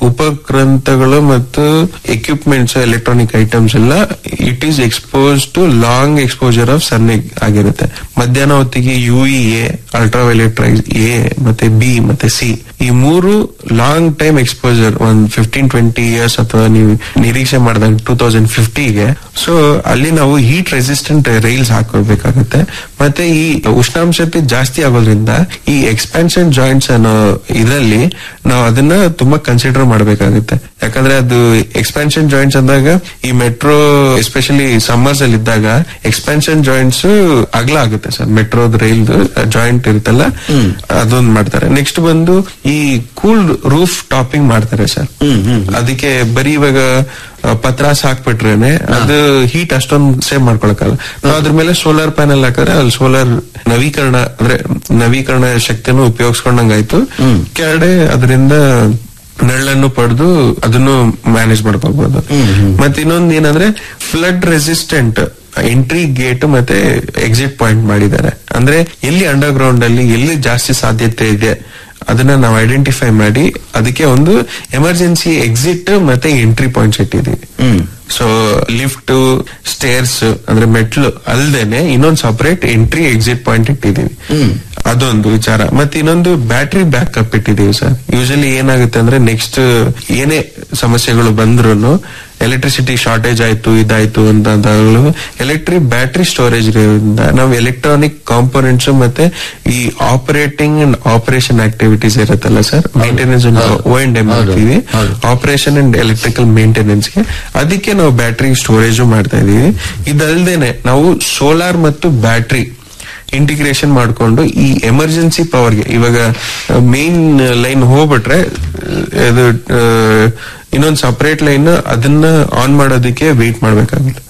ಉಪಗ್ರಂಥಗಳು ಮತ್ತು ಎಕ್ವಿಪ್ಮೆಂಟ್ಸ್ ಎಲೆಕ್ಟ್ರಾನಿಕ್ ಐಟಮ್ಸ್ ಎಲ್ಲ it is expose to long exposure of sun ಆಗಿರುತ್ತೆ ಮಧ್ಯಾಹ್ನ ಹೊತ್ತಿಗೆ U A ultraviolet rays A ಮತ್ತೆ ಬಿ ಮತ್ತೆ ಸಿ ಈ ಮೂರು ಲಾಂಗ್ ಟೈಮ್ ಎಕ್ಸ್ಪೋಜರ್ ಒಂದ್ ಫಿಫ್ಟೀನ್ ಟ್ವೆಂಟಿ ಇಯರ್ಸ್ ಅಥವಾ ನೀವು ನಿರೀಕ್ಷೆ ಮಾಡಿದಾಗ ಟೂ ತೌಸಂಡ್ ಫಿಫ್ಟಿಗೆ ಸೊ ಅಲ್ಲಿ ನಾವು ಹೀಟ್ ರೆಸಿಸ್ಟೆಂಟ್ ರೈಲ್ಸ್ ಹಾಕೊಳ್ಬೇಕಾಗುತ್ತೆ ಮತ್ತೆ ಈ ಉಷ್ಣಾಂಶತೆ ಜಾಸ್ತಿ ಆಗೋದ್ರಿಂದ ಈ ಎಕ್ಸ್ಪಾನ್ಷನ್ ಜಾಯಿಂಟ್ಸ್ ಅನ್ನೋ ಇದರಲ್ಲಿ ನಾವು ಅದನ್ನ ತುಂಬಾ ಕನ್ಸಿಡರ್ ಮಾಡಬೇಕಾಗುತ್ತೆ ಯಾಕಂದ್ರೆ ಅದು ಎಕ್ಸ್ಪಾನ್ಷನ್ ಜಾಯಿಂಟ್ಸ್ ಅಂದಾಗ ಈ ಮೆಟ್ರೋ ಎಸ್ಪೆಷಲಿ ಸಮ್ಮರ್ಸ್ ಅಲ್ಲಿ ಇದ್ದಾಗ ಎಕ್ಸ್ಪಾನ್ಷನ್ ಜಾಯಿಂಟ್ಸ್ ಅಗಲ ಆಗುತ್ತೆ ಸರ್ ಮೆಟ್ರೋದ್ ರೈಲ್ ಜಾಯಿಂಟ್ ಇರುತ್ತಲ್ಲ ಅದೊಂದು ಮಾಡ್ತಾರೆ ನೆಕ್ಸ್ಟ್ ಬಂದು ಈ ಕೂಲ್ ರೂಫ್ ಟಾಪಿಂಗ್ ಮಾಡ್ತಾರೆ ಸರ್ ಅದಕ್ಕೆ ಬರೀ ಇವಾಗ ಆ, ಪತ್ರಾಸ್ ಹಾಕ್ಬಿಟ್ರೇನೆ ಅದು ಹೀಟ್ ಅಷ್ಟೊಂದು ಸೇವ್ ಮಾಡ್ಕೊಳಕಲ್ಲ ನಾವು ಅದ್ರ ಮೇಲೆ ಸೋಲಾರ್ ಪ್ಯಾನೆಲ್ ಹಾಕಿದ್ರೆ ಅಲ್ಲಿ ಸೋಲಾರ್ ನವೀಕರಣ ಅಂದ್ರೆ ನವೀಕರಣ ಶಕ್ತಿಯನ್ನು ಉಪಯೋಗಿಸ್ಕೊಂಡಂಗಾಯ್ತು ಕೆಳಗಡೆ ಅದರಿಂದ ನೆರಳನ್ನು ಪಡೆದು ಅದನ್ನು ಮ್ಯಾನೇಜ್ ಮಾಡ್ಕೋಬಹುದು ಮತ್ತೆ ಇನ್ನೊಂದು ಏನಂದ್ರೆ ಫ್ಲಡ್ ರೆಸಿಸ್ಟೆಂಟ್ ಎಂಟ್ರಿ ಗೇಟ್ ಮತ್ತೆ ಎಕ್ಸಿಟ್ ಪಾಯಿಂಟ್ ಮಾಡಿದ್ದಾರೆ ಅಂದ್ರೆ ಎಲ್ಲಿ ಅಂಡರ್ ಗ್ರೌಂಡ್ ಅಲ್ಲಿ ಎಲ್ಲಿ ಜಾಸ್ತಿ ಸಾಧ್ಯತೆ ಇದೆ ಅದನ್ನ ನಾವು ಐಡೆಂಟಿಫೈ ಮಾಡಿ ಅದಕ್ಕೆ ಒಂದು ಎಮರ್ಜೆನ್ಸಿ ಎಕ್ಸಿಟ್ ಮತ್ತೆ ಎಂಟ್ರಿ ಪಾಯಿಂಟ್ಸ್ ಇಟ್ಟಿದೀವಿ ಸೊ ಲಿಫ್ಟ್ ಸ್ಟೇರ್ಸ್ ಅಂದ್ರೆ ಮೆಟ್ಲು ಅಲ್ದೇನೆ ಇನ್ನೊಂದು ಸಪರೇಟ್ ಎಂಟ್ರಿ ಎಕ್ಸಿಟ್ ಪಾಯಿಂಟ್ ಇಟ್ಟಿದೀವಿ ಅದೊಂದು ವಿಚಾರ ಮತ್ತೆ ಇನ್ನೊಂದು ಬ್ಯಾಟ್ರಿ ಬ್ಯಾಕಪ್ ಇಟ್ಟಿದೀವಿ ಸರ್ ಯೂಶಲಿ ಏನಾಗುತ್ತೆ ಅಂದ್ರೆ ನೆಕ್ಸ್ಟ್ ಏನೇ ಸಮಸ್ಯೆಗಳು ಬಂದ್ರು ಎಲೆಕ್ಟ್ರಿಸಿಟಿ ಶಾರ್ಟೇಜ್ ಆಯ್ತು ಇದಾಯ್ತು ಅಂತಂದಾಗಲೂ ಎಲೆಕ್ಟ್ರಿಕ್ ಬ್ಯಾಟ್ರಿ ಸ್ಟೋರೇಜ್ ಇರೋದ್ರಿಂದ ನಾವು ಎಲೆಕ್ಟ್ರಾನಿಕ್ ಕಾಂಪೋನೆಂಟ್ಸ್ ಮತ್ತೆ ಈ ಆಪರೇಟಿಂಗ್ ಅಂಡ್ ಆಪರೇಷನ್ ಆಕ್ಟಿವಿಟೀಸ್ ಇರುತ್ತಲ್ಲ sir maintenance O and M ಮಾಡ್ತೀವಿ ಆಪರೇಷನ್ ಅಂಡ್ ಎಲೆಕ್ಟ್ರಿಕಲ್ ಮೇಂಟೆನೆನ್ಸ್ ಗೆ ಅದಕ್ಕೆ ನಾವು ಬ್ಯಾಟ್ರಿ ಸ್ಟೋರೇಜ್ ಮಾಡ್ತಾ ಇದೀವಿ ಇದಲ್ದೇನೆ ನಾವು ಸೋಲಾರ್ ಮತ್ತು ಬ್ಯಾಟ್ರಿ ಇಂಟಿಗ್ರೇಷನ್ ಮಾಡ್ಕೊಂಡು ಈ ಎಮರ್ಜೆನ್ಸಿ ಪವರ್ಗೆ ಇವಾಗ ಮೇನ್ ಲೈನ್ ಹೋಗ್ಬಿಟ್ರೆ ಆ, ಇದು ಇನ್ನೊಂದು ಸಪರೇಟ್ ಲೈನ್ ಅದನ್ನ ಆನ್ ಮಾಡೋದಕ್ಕೆ ವೇಟ್ ಮಾಡ್ಬೇಕಾಗುತ್ತೆ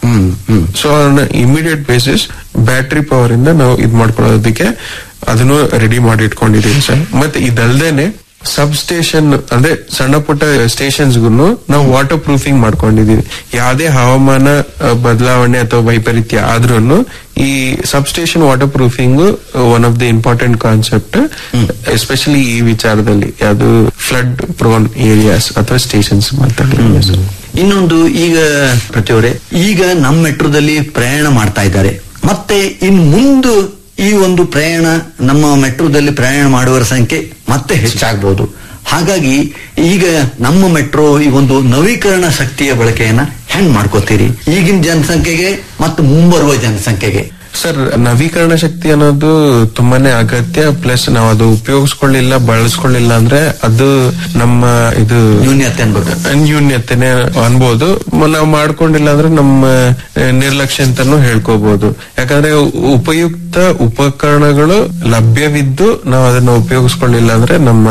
so immediate basis battery power ಇಂದ ನಾವು ಇದ್ ಮಾಡ್ಕೊಳ್ಳೋದಕ್ಕೆ ಅದನ್ನು ರೆಡಿ ಮಾಡಿ ಇಟ್ಕೊಂಡಿದೀವಿ ಸರ್ ಮತ್ತೆ ಇದಲ್ದೇನೆ ಸಬ್ ಸ್ಟೇಷನ್ ಅಂದ್ರೆ ಸಣ್ಣ ಪುಟ್ಟ ಸ್ಟೇಷನ್ಸ್ಗೂ ನಾವು ವಾಟರ್ ಪ್ರೂಫಿಂಗ್ ಮಾಡ್ಕೊಂಡಿದೀವಿ ಯಾವುದೇ ಹವಾಮಾನ ಆ, ಬದಲಾವಣೆ ಅಥವಾ ವೈಪರೀತ್ಯ ಆದ್ರೂ ಈ substation waterproofing one of the important concept especially ಈ ವಿಚಾರದಲ್ಲಿ ಅದು ಫ್ಲಡ್ ಪ್ರೋನ್ ಏರಿಯಾಸ್ ಅಥವಾ ಸ್ಟೇಷನ್ಸ್ ಮಾತಾಡಲಿಲ್ಲ ಸರ್ ಇನ್ನೊಂದು ಈಗ ಪ್ರತಿಯವರೇ ಈಗ ನಮ್ಮ ಮೆಟ್ರೋದಲ್ಲಿ ಪ್ರಯಾಣ ಮಾಡ್ತಾ ಇದ್ದಾರೆ ಮತ್ತೆ ಇನ್ ಮುಂದೆ ಈ ಒಂದು ಪ್ರಯಾಣ ನಮ್ಮ ಮೆಟ್ರೋದಲ್ಲಿ ಪ್ರಯಾಣ ಮಾಡುವವರ ಸಂಖ್ಯೆ ಮತ್ತೆ ಹೆಚ್ಚಾಗಬಹುದು ಹಾಗಾಗಿ ಈಗ ನಮ್ಮ ಮೆಟ್ರೋ ಈ ಒಂದು ನವೀಕರಣ ಶಕ್ತಿಯ ಬಳಕೆಯನ್ನ ಹೆಂಗ್ ಮಾಡ್ಕೋತೀರಿ ಈಗಿನ ಜನಸಂಖ್ಯೆಗೆ ಮತ್ತು ಮುಂಬರುವ ಜನಸಂಖ್ಯೆಗೆ ಸರ್ ನವೀಕರಣ ಶಕ್ತಿ ಅನ್ನೋದು ತುಂಬಾನೇ ಅಗತ್ಯ ಪ್ಲಸ್ ನಾವು ಅದು ಉಪಯೋಗಿಸ್ಕೊಳ್ಳಿಲ್ಲ ಬಳಸ್ಕೊಳ್ಳಿಲ್ಲ ಅಂದ್ರೆ ಅದು ನಮ್ಮ ಇದು ನ್ಯೂನ್ಯತೆ ಅನ್ಬೇಕು ನ್ಯೂನ್ಯತೆನೆ ಅನ್ಬೋದು ಮ- ನಾವು ಮಾಡ್ಕೊಂಡಿಲ್ಲ ಅಂದ್ರೆ ನಮ್ಮ ಆ, ನಿರ್ಲಕ್ಷ್ಯ ಅಂತಾನು ಹೇಳ್ಕೋಬಹುದು ಯಾಕಂದ್ರೆ ಉಪಯುಕ್ತ ಉಪಕರಣಗಳು ಲಭ್ಯವಿದ್ದು ನಾವು ಅದನ್ನ ಉಪಯೋಗಿಸ್ಕೊಳ್ಳಿಲ್ಲ ಅಂದ್ರೆ ನಮ್ಮ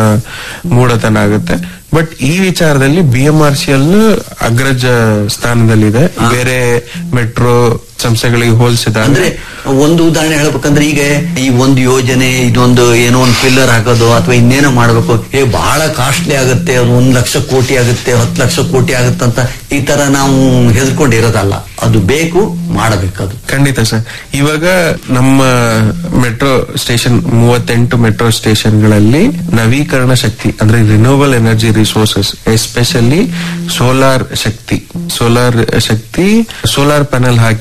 ಮೂಢತನ ಆಗುತ್ತೆ ಬಟ್ ಈ ವಿಚಾರದಲ್ಲಿ B M R C L ಅಗ್ರಜ ಸ್ಥಾನದಲ್ಲಿದೆ ಬೇರೆ ಮೆಟ್ರೋ ಸಂಸ್ಥೆಗಳಿಗೆ ಹೋಲಿಸಿದಾಗ ಅಂದ್ರೆ ಒಂದು ಉದಾಹರಣೆ ಹೇಳ್ಬೇಕಂದ್ರೆ ಈಗ ಈ ಒಂದು ಯೋಜನೆ ಇದೊಂದು ಏನೋ ಒಂದು ಪಿಲ್ಲರ್ ಹಾಕೋದು ಅಥವಾ ಇನ್ನೇನೋ ಮಾಡ್ಬೇಕು ಏ ಬಹಳ ಕಾಸ್ಟ್ಲಿ ಆಗುತ್ತೆ ಅದು ಒಂದ್ ಲಕ್ಷ ಕೋಟಿ ಆಗುತ್ತೆ ಹತ್ತು ಲಕ್ಷ ಕೋಟಿ ಆಗುತ್ತೆ ಅಂತ ಈ ತರ ನಾವು ಹೆದರ್ಕೊಂಡಿರೋದಲ್ಲ ಅದು ಬೇಕು ಮಾಡಬೇಕದು ಖಂಡಿತ ಸರ್ ಇವಾಗ ನಮ್ಮ ಮೆಟ್ರೋ ಸ್ಟೇಷನ್ ಮೂವತ್ತೆಂಟು ಮೆಟ್ರೋ ಸ್ಟೇಷನ್ಗಳಲ್ಲಿ ನವೀಕರಣ ಶಕ್ತಿ ಅಂದ್ರೆ renewal energy resources especially solar ಶಕ್ತಿ ಸೋಲಾರ್ ಶಕ್ತಿ ಸೋಲಾರ್ ಪ್ಯಾನೆಲ್ ಹಾಕಿ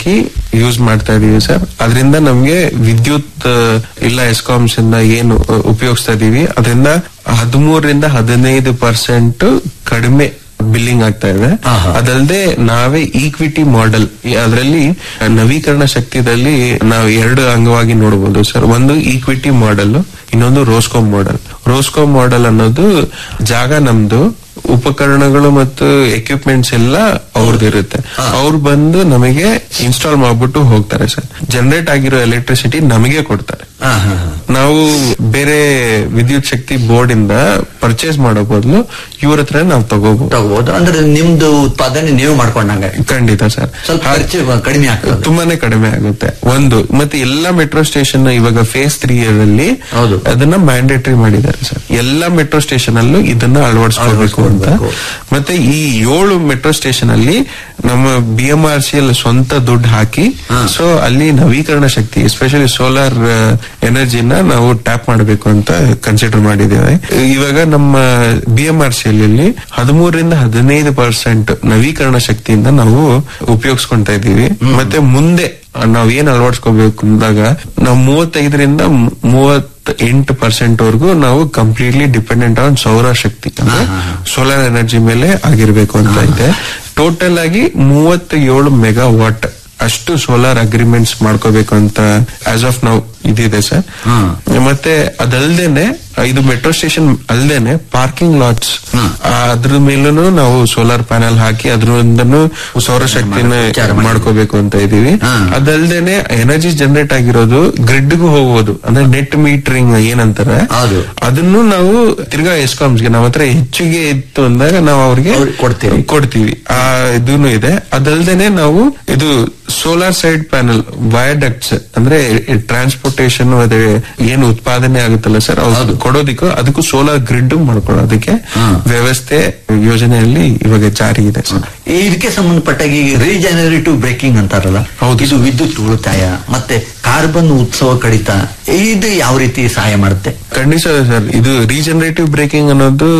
ಯೂಸ್ ಮಾಡ್ತಾ ಇದೀವಿ ಸರ್ ಅದರಿಂದ ನಮ್ಗೆ ವಿದ್ಯುತ್ ಆ, ಇಲ್ಲ ಎಸ್ಕಾಮ್ಸ್ ಇಂದ ಏನು ಆ, ಉಪಯೋಗಿಸ್ತಾ ಇದೀವಿ ಅದರಿಂದ ಹದಿಮೂರರಿಂದ ಹದಿನೈದು ಪರ್ಸೆಂಟ್ ಕಡಿಮೆ ಬಿಲ್ಲಿಂಗ್ ಆಗ್ತಾ ಇದೆ ಆಹಾ. ಅದಲ್ಲದೆ ನಾವೇ ಈಕ್ವಿಟಿ ಮಾಡೆಲ್ ಅದರಲ್ಲಿ ನವೀಕರಣ ಶಕ್ತಿದಲ್ಲಿ ನಾವು ಎರಡು ಅಂಗವಾಗಿ ನೋಡಬಹುದು ಸರ್ ಒಂದು ಈಕ್ವಿಟಿ ಮಾಡೆಲ್ ಇನ್ನೊಂದು ರೋಸ್ಕಾಮ್ ಮಾಡೆಲ್ ರೋಸ್ಕಾಮ್ ಮಾಡೆಲ್ ಅನ್ನೋದು ಜಾಗ ನಮ್ದು ಉಪಕರಣಗಳು ಮತ್ತು ಎಕ್ವಿಪ್ಮೆಂಟ್ಸ್ ಎಲ್ಲ ಅವ್ರದ್ದು ಇರುತ್ತೆ ಅವ್ರು ಬಂದು ನಮಗೆ ಇನ್ಸ್ಟಾಲ್ ಮಾಡ್ಬಿಟ್ಟು ಹೋಗ್ತಾರೆ ಸರ್ ಜನರೇಟ್ ಆಗಿರೋ ಎಲೆಕ್ಟ್ರಿಸಿಟಿ ನಮಗೆ ಕೊಡ್ತಾರೆ ಹಾ, ಹಾ, ಹಾ. ನಾವು ಬೇರೆ ವಿದ್ಯುತ್ ಶಕ್ತಿ ಬೋರ್ಡ್ ಇಂದ ಪರ್ಚೇಸ್ ಮಾಡೋ ಬದಲು ಇವ್ರ ಹತ್ರ ನಾವು ತಗೋಬಹುದು ತಗೋಬಹುದು ಅಂದ್ರೆ ನಿಮ್ದು ಉತ್ಪಾದನೆ ನೀವು ಮಾಡ್ಕೊಂಡಂಗ ಖಂಡಿತ ಸರ್ ಸ್ವಲ್ಪ ಹಾಗೆ- ಖರ್ಚು ಕಡಿಮೆ ಆಗ್ತದೆ ತುಂಬಾನೇ ಕಡಿಮೆ ಆಗುತ್ತೆ ಒಂದು ಮತ್ತೆ ಎಲ್ಲಾ ಮೆಟ್ರೋ ಸ್ಟೇಷನ್ ಇವಾಗ ಫೇಸ್ ತ್ರೀ ಇಯರ್ ಅಲ್ಲಿ ಹೌದು. ಅದನ್ನ ಮ್ಯಾಂಡೇಟರಿ ಮಾಡಿದ್ದಾರೆ ಸರ್ ಎಲ್ಲಾ ಮೆಟ್ರೋ ಸ್ಟೇಷನ್ ಅಲ್ಲೂ ಇದನ್ನ ಅಳವಡಿಸ್ಕೋಬೇಕು ಅಂತ ಅಳವಡಿಸ್ಕೊಳ್ಬೇಕು. ಮತ್ತೆ ಈ ಏಳು ಮೆಟ್ರೋ ಸ್ಟೇಷನ್ ಅಲ್ಲಿ ನಮ್ಮ ಬಿ ಎಂ ಆರ್ ಸಿ ಅಲ್ಲಿ ಸ್ವಂತ ದುಡ್ಡು ಹಾಕಿ ಹಾ. ಸೊ ಅಲ್ಲಿ ನವೀಕರಣ ಶಕ್ತಿ ಎಸ್ಪೆಷಲಿ ಸೋಲಾರ್ ಎನರ್ಜಿನ ನಾವು ಟ್ಯಾಪ್ ಮಾಡಬೇಕು ಅಂತ ಕನ್ಸಿಡರ್ ಮಾಡಿದ್ದೇವೆ ಇವಾಗ ನಮ್ಮ ಬಿ ಎಂ ಆರ್ ಸಿ ಅಲ್ಲಿ ಹದಿಮೂರರಿಂದ ಹದಿನೈದು ಪರ್ಸೆಂಟ್ ನವೀಕರಣ ಶಕ್ತಿಯಿಂದ ನಾವು ಉಪಯೋಗಿಸ್ಕೊಂತಾ ಇದೀವಿ ಮತ್ತೆ ಮುಂದೆ ನಾವ್ ಏನ್ ಅಳವಡಿಸ್ಕೋಬೇಕು ಅಂದಾಗ ನಾವು ಮೂವತ್ತೈದರಿಂದ ಮೂವತ್ತ ಎಂಟು ಪರ್ಸೆಂಟ್ ವರೆಗೂ ನಾವು ಕಂಪ್ಲೀಟ್ಲಿ ಡಿಪೆಂಡೆಂಟ್ ಆನ್ ಸೌರ ಶಕ್ತಿ ಅಂದ್ರೆ ಸೋಲಾರ್ ಎನರ್ಜಿ ಮೇಲೆ ಆಗಿರ್ಬೇಕು ಅಂತ ಇದೆ ಟೋಟಲ್ ಆಗಿ ಮೂವತ್ತೇಳು ಮೆಗಾ ವಾಟ್ ಅಷ್ಟು ಸೋಲಾರ್ ಅಗ್ರಿಮೆಂಟ್ಸ್ ಮಾಡ್ಕೋಬೇಕು ಅಂತ ಆಸ್ ಆಫ್ ನಾವು ಇದಿದೆ ಸರ್ ಹ್ಮ್. ಮತ್ತೆ ಅದಲ್ದೇನೆ ಇದು ಮೆಟ್ರೋ ಸ್ಟೇಷನ್ ಅಲ್ದೇನೆ ಪಾರ್ಕಿಂಗ್ ಲಾಟ್ಸ್ ಹ್ಮ್. ಅದ್ರ ಮೇಲೂ ನಾವು ಸೋಲಾರ್ ಪ್ಯಾನಲ್ ಹಾಕಿ ಅದ್ರಿಂದನೂ ಸೌರಶಕ್ತಿನ ವಿಚಾರ ಮಾಡಿ. ಮಾಡ್ಕೋಬೇಕು ಅಂತ ಇದೀವಿ ಹ್ಮ್. ಅದಲ್ದೇನೆ ಎನರ್ಜಿ ಜನರೇಟ್ ಆಗಿರೋದು ಗ್ರಿಡ್ಗೂ ಹೋಗ್ಬೋದು ಅಂದ್ರೆ ನೆಟ್ ಮೀಟರಿಂಗ್ ಏನಂತಾರೆ ಹೌದು. ಅದನ್ನು ನಾವು ತಿರ್ಗಾ ಎಸ್ಕಾಮ್ಸ್ಗೆ ನಮ್ಮ ಹತ್ರ ಹೆಚ್ಚಿಗೆ ಇತ್ತು ಅಂದಾಗ ನಾವು ಅವ್ರಿಗೆ ಅವ್ರಿಗೆ ಕೊಡ್ತೀವಿ. ಕೊಡ್ತೀವಿ ಆ ಇದೂನು ಇದೆ ಅದಲ್ದೇನೆ ನಾವು ಇದು ಸೋಲಾರ್ ಸೈಡ್ ಪ್ಯಾನಲ್ ವಯಡಕ್ಟ್ಸ್ ಅಂದ್ರೆ ಟ್ರಾನ್ಸ್ಪೋರ್ಟೇಷನ್ ಅದೇ ಏನು ಉತ್ಪಾದನೆ ಆಗುತ್ತಲ್ಲ ಸರ್ ಹೌದು. ಕೊಡೋದಿಕ್ಕೂ ಅದಕ್ಕೂ ಸೋಲಾರ್ ಗ್ರಿಡ್ ಮಾಡ್ಕೊಳ್ಳೋದಕ್ಕೆ ಹ್ಮ್. ವ್ಯವಸ್ಥೆ ಯೋಜನೆಯಲ್ಲಿ ಇವಾಗ ಜಾರಿ ಇದೆ ಸರ್ ಇದಕ್ಕೆ ಸಂಬಂಧಪಟ್ಟಾಗ ಈಗ ರೀಜನರೇಟಿವ್ ಬ್ರೇಕಿಂಗ್ ಅಂತಾರಲ್ಲ ಹೌದು. ಇದು ವಿದ್ಯುತ್ ಉಳಿತಾಯ ಮತ್ತೆ ಕಾರ್ಬನ್ ಉತ್ಸವ ಕಡಿತ ಇದು ಯಾವ ರೀತಿ ಸಹಾಯ ಮಾಡುತ್ತೆ ಖಂಡಿತ ಸರ್ ಇದು ರೀಜನರೇಟಿವ್ ಬ್ರೇಕಿಂಗ್ ಅನ್ನೋದು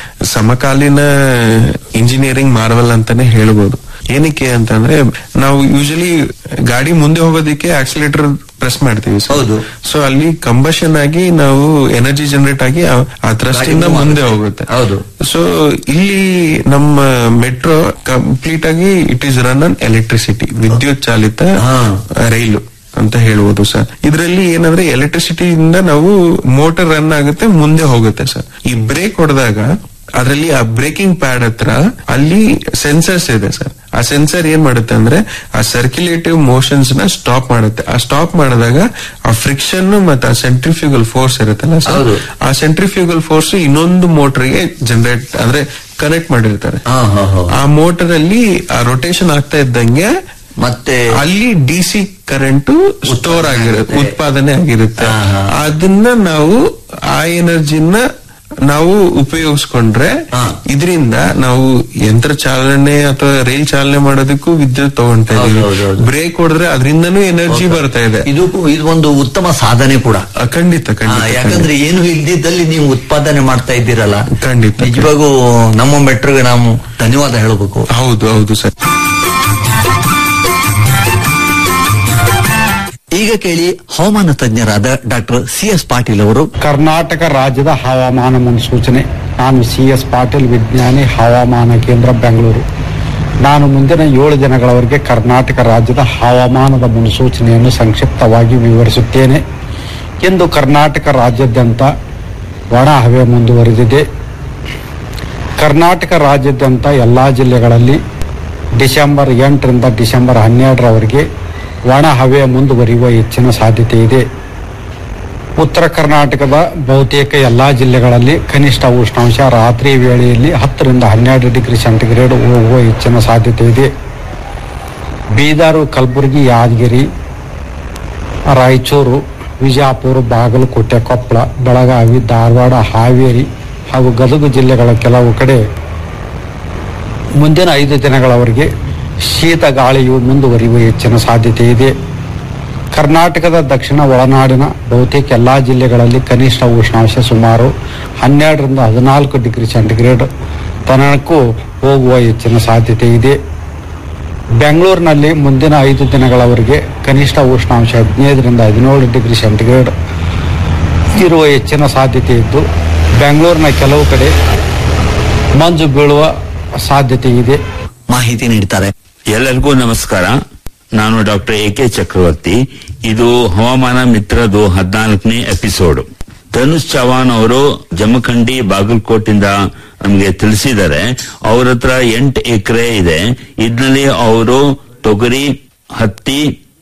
ಸಮಕಾಲೀನ ಇಂಜಿನಿಯರಿಂಗ್ ಮಾರ್ವಲ್ ಅಂತಾನೆ ಹೇಳ್ಬೋದು ಏನಕ್ಕೆ ಅಂತಂದ್ರೆ ನಾವು ಯೂಶಲಿ ಗಾಡಿ ಮುಂದೆ ಹೋಗೋದಕ್ಕೆ ಆಕ್ಸಿಲೇಟರ್ ಪ್ರೆಸ್ ಮಾಡ್ತೀವಿ ಹೌದು. ಸೊ ಅಲ್ಲಿ ಕಂಬಷನ್ ಆಗಿ ನಾವು ಎನರ್ಜಿ ಜನರೇಟ್ ಆಗಿ ಆ- ಆ thrust ಇಂದ ಗಾಡಿ ಮುಂದೆ move ಹೋಗುತ್ತೆ ಹೌದು. ಸೊ ಇಲ್ಲಿ ನಮ್ಮ ಮೆಟ್ರೋ ಕಂಪ್ಲೀಟ್ ಆಗಿ it is run on electricity ವಿದ್ಯುತ್ ಚಾಲಿತ ಹಾ. ರೈಲು ಅಂತ ಹೇಳ್ಬೋದು ಸರ್ ಇದರಲ್ಲಿ ಏನಂದ್ರೆ ಎಲೆಕ್ಟ್ರಿಸಿಟಿಯಿಂದ ನಾವು ಮೋಟರ್ ರನ್ ಆಗುತ್ತೆ ಮುಂದೆ ಹೋಗುತ್ತೆ ಸರ್ ಈ ಬ್ರೇಕ್ ಹೊಡೆದಾಗ ಅದರಲ್ಲಿ ಆ ಬ್ರೇಕಿಂಗ್ ಪ್ಯಾಡ್ ಹತ್ರ ಅಲ್ಲಿ ಸೆನ್ಸರ್ಸ್ ಇದೆ ಸರ್ ಆ ಸೆನ್ಸರ್ ಏನ್ ಮಾಡುತ್ತೆ ಅಂದ್ರೆ ಆ ಸರ್ಕ್ಯುಲೇಟಿವ್ ಮೋಷನ್ಸ್ ನ ಸ್ಟಾಪ್ ಮಾಡುತ್ತೆ ಆ ಸ್ಟಾಪ್ ಮಾಡಿದಾಗ ಆ ಫ್ರಿಕ್ಷನ್ ಮತ್ತೆ ಆ ಸೆಂಟ್ರಿಫ್ಯೂಗಲ್ ಫೋರ್ಸ್ ಇರುತ್ತಲ್ಲ ಸರ್ ಹೌದು. ಆ ಸೆಂಟ್ರಿಫ್ಯೂಗಲ್ ಫೋರ್ಸ್ ಇನ್ನೊಂದು ಮೋಟರ್ಗೆ ಜನರೇಟ್ ಅಂದ್ರೆ ಕನೆಕ್ಟ್ ಮಾಡಿರ್ತಾರೆ ಹಾ, ಹಾ, ಹಾ. ಆ ಮೋಟರ್ ಅಲ್ಲಿ ಆ ರೊಟೇಷನ್ ಆಗ್ತಾ ಇದ್ದಂಗೆ ಮತ್ತೆ ಅಲ್ಲಿ ಡಿ ಸಿ ಕರೆಂಟ್ ಸ್ಟೋರ್ ಆಗಿರುತ್ತೆ ಆಗುತ್ತೆ. ಉತ್ಪಾದನೆ ಆಗಿರುತ್ತೆ ಹಾ, ಹಾ. ಅದನ್ನ ನಾವು ಆ ಎನರ್ಜಿನ ನಾವು ಉಪಯೋಗಿಸ್ಕೊಂಡ್ರೆ ಹಾ. ಇದರಿಂದ ನಾವು ಯಂತ್ರ ಚಾಲನೆ ಅಥವಾ ರೈಲ್ ಚಾಲನೆ ಮಾಡೋದಕ್ಕೂ ವಿದ್ಯುತ್ ತಗೊಂತಾ ಹೌದು, ಹೌದು, ಇದೀವಿ ಹೌದು. ಬ್ರೇಕ್ ಹೊಡೆದ್ರೆ ಅದರಿಂದನೂ ಎನರ್ಜಿ ಬರ್ತಾ ಇದೆ ಇದು ಇದು ಒಂದು ಉತ್ತಮ ಸಾಧನೆ ಕೂಡ ಆ, ಖಂಡಿತ ಹಾ, ಖಂಡಿತ ಯಾಕಂದ್ರೆ ಏನು ಇಲ್ದಿದ್ದಲ್ಲಿ ನೀವು ಉತ್ಪಾದನೆ ಮಾಡ್ತಾ ಇದ್ದೀರಲ್ಲ ಖಂಡಿತ. ನಿಜವಾಗೂ ನಮ್ಮ ಮೆಟ್ರೋಗೆ ನಾವು ಧನ್ಯವಾದ ಹೇಳಬೇಕು ಹೌದು ಹೌದು ಸರ್ ಈಗ ಕೇಳಿ ಹವಾಮಾನ ತಜ್ಞರಾದ ಡಾಕ್ಟರ್ ಸಿ ಎಸ್ ಪಾಟೀಲ್ ಅವರು ಕರ್ನಾಟಕ ರಾಜ್ಯದ ಹವಾಮಾನ ಮುನ್ಸೂಚನೆ ನಾನು ಸಿ ಎಸ್ ಪಾಟೀಲ್ ವಿಜ್ಞಾನಿ ಹವಾಮಾನ ಕೇಂದ್ರ ಬೆಂಗಳೂರು ನಾನು ಮುಂದಿನ ಏಳು ದಿನಗಳವರೆಗೆ ಕರ್ನಾಟಕ ರಾಜ್ಯದ ಹವಾಮಾನದ ಮುನ್ಸೂಚನೆಯನ್ನು ಸಂಕ್ಷಿಪ್ತವಾಗಿ ವಿವರಿಸುತ್ತೇನೆ ಇಂದು ಕರ್ನಾಟಕ ರಾಜ್ಯಾದ್ಯಂತ ಒಣ ಹವೆ ಮುಂದುವರೆದಿದೆ ಕರ್ನಾಟಕ ರಾಜ್ಯಾದ್ಯಂತ ಎಲ್ಲ ಜಿಲ್ಲೆಗಳಲ್ಲಿ ಡಿಸೆಂಬರ್ ಎಂಟರಿಂದ ಡಿಸೆಂಬರ್ ಹನ್ನೆರಡರವರೆಗೆ ಒಣ ಹವೆ ಮುಂದುವರಿಯುವ ಹೆಚ್ಚಿನ ಸಾಧ್ಯತೆ ಇದೆ ಉತ್ತರ ಕರ್ನಾಟಕದ ಬಹುತೇಕ ಎಲ್ಲಾ ಜಿಲ್ಲೆಗಳಲ್ಲಿ ಕನಿಷ್ಠ ಉಷ್ಣಾಂಶ ರಾತ್ರಿ ವೇಳೆಯಲ್ಲಿ ಹತ್ತರಿಂದ ಹನ್ನೆರಡು ಡಿಗ್ರಿ ಸೆಂಟಿಗ್ರೇಡ್ ಹೋಗುವ ಹೆಚ್ಚಿನ ಸಾಧ್ಯತೆ ಇದೆ ಬೀದರು ಕಲಬುರಗಿ ಯಾದಗಿರಿ ರಾಯಚೂರು ವಿಜಯಪುರ ಬಾಗಲಕೋಟೆ ಕೊಪ್ಪಳ ಬೆಳಗಾವಿ ಧಾರವಾಡ ಹಾವೇರಿ ಹಾಗೂ ಗದಗ ಜಿಲ್ಲೆಗಳ ಕೆಲವು ಕಡೆ ಮುಂದಿನ ಐದು ದಿನಗಳವರೆಗೆ ಶೀತ ಗಾಳಿಯು ಮುಂದುವರಿಯುವ ಹೆಚ್ಚಿನ ಸಾಧ್ಯತೆ ಇದೆ ಕರ್ನಾಟಕದ ದಕ್ಷಿಣ ಒಳನಾಡಿನ ಬಹುತೇಕ ಎಲ್ಲ ಜಿಲ್ಲೆಗಳಲ್ಲಿ ಕನಿಷ್ಠ ಉಷ್ಣಾಂಶ ಸುಮಾರು ಹನ್ನೆರಡರಿಂದ ಹದಿನಾಲ್ಕು ಡಿಗ್ರಿ ಸೆಂಟಿಗ್ರೇಡ್ ತನಕೂ ಹೋಗುವ ಹೆಚ್ಚಿನ ಸಾಧ್ಯತೆ ಇದೆ ಬೆಂಗಳೂರಿನಲ್ಲಿ ಮುಂದಿನ ಐದು ದಿನಗಳವರೆಗೆ ಕನಿಷ್ಠ ಉಷ್ಣಾಂಶ ಹದಿನೈದರಿಂದ ಹದಿನೇಳು ಡಿಗ್ರಿ ಸೆಂಟಿಗ್ರೇಡ್ ಇರುವ ಹೆಚ್ಚಿನ ಸಾಧ್ಯತೆ ಇದ್ದು ಬೆಂಗಳೂರಿನ ಕೆಲವು ಕಡೆ ಮಂಜು ಬೀಳುವ ಸಾಧ್ಯತೆ ಇದೆ ಮಾಹಿತಿ ನೀಡ್ತಾರೆ ಎಲ್ಲರಿಗೂ ನಮಸ್ಕಾರ ನಾನು ಡಾಕ್ಟರ್ ಎ ಕೆ ಚಕ್ರವರ್ತಿ ಇದು ಹವಾಮಾನ ಮಿತ್ರದು ಹದಿನಾಲ್ಕನೇ ಎಪಿಸೋಡ್ ಧನುಷ್ ಚವಾನ್ ಅವರು ಜಮಖಂಡಿ ಬಾಗಲಕೋಟಿಂದ ನಮಗೆ ತಿಳಿಸಿದ್ದಾರೆ ಅವ್ರ ಹತ್ರ ಎಂಟು ಎಕರೆ ಇದೆ ಇದ್ರಲ್ಲಿ ಅವರು ತೊಗರಿ ಹತ್ತಿ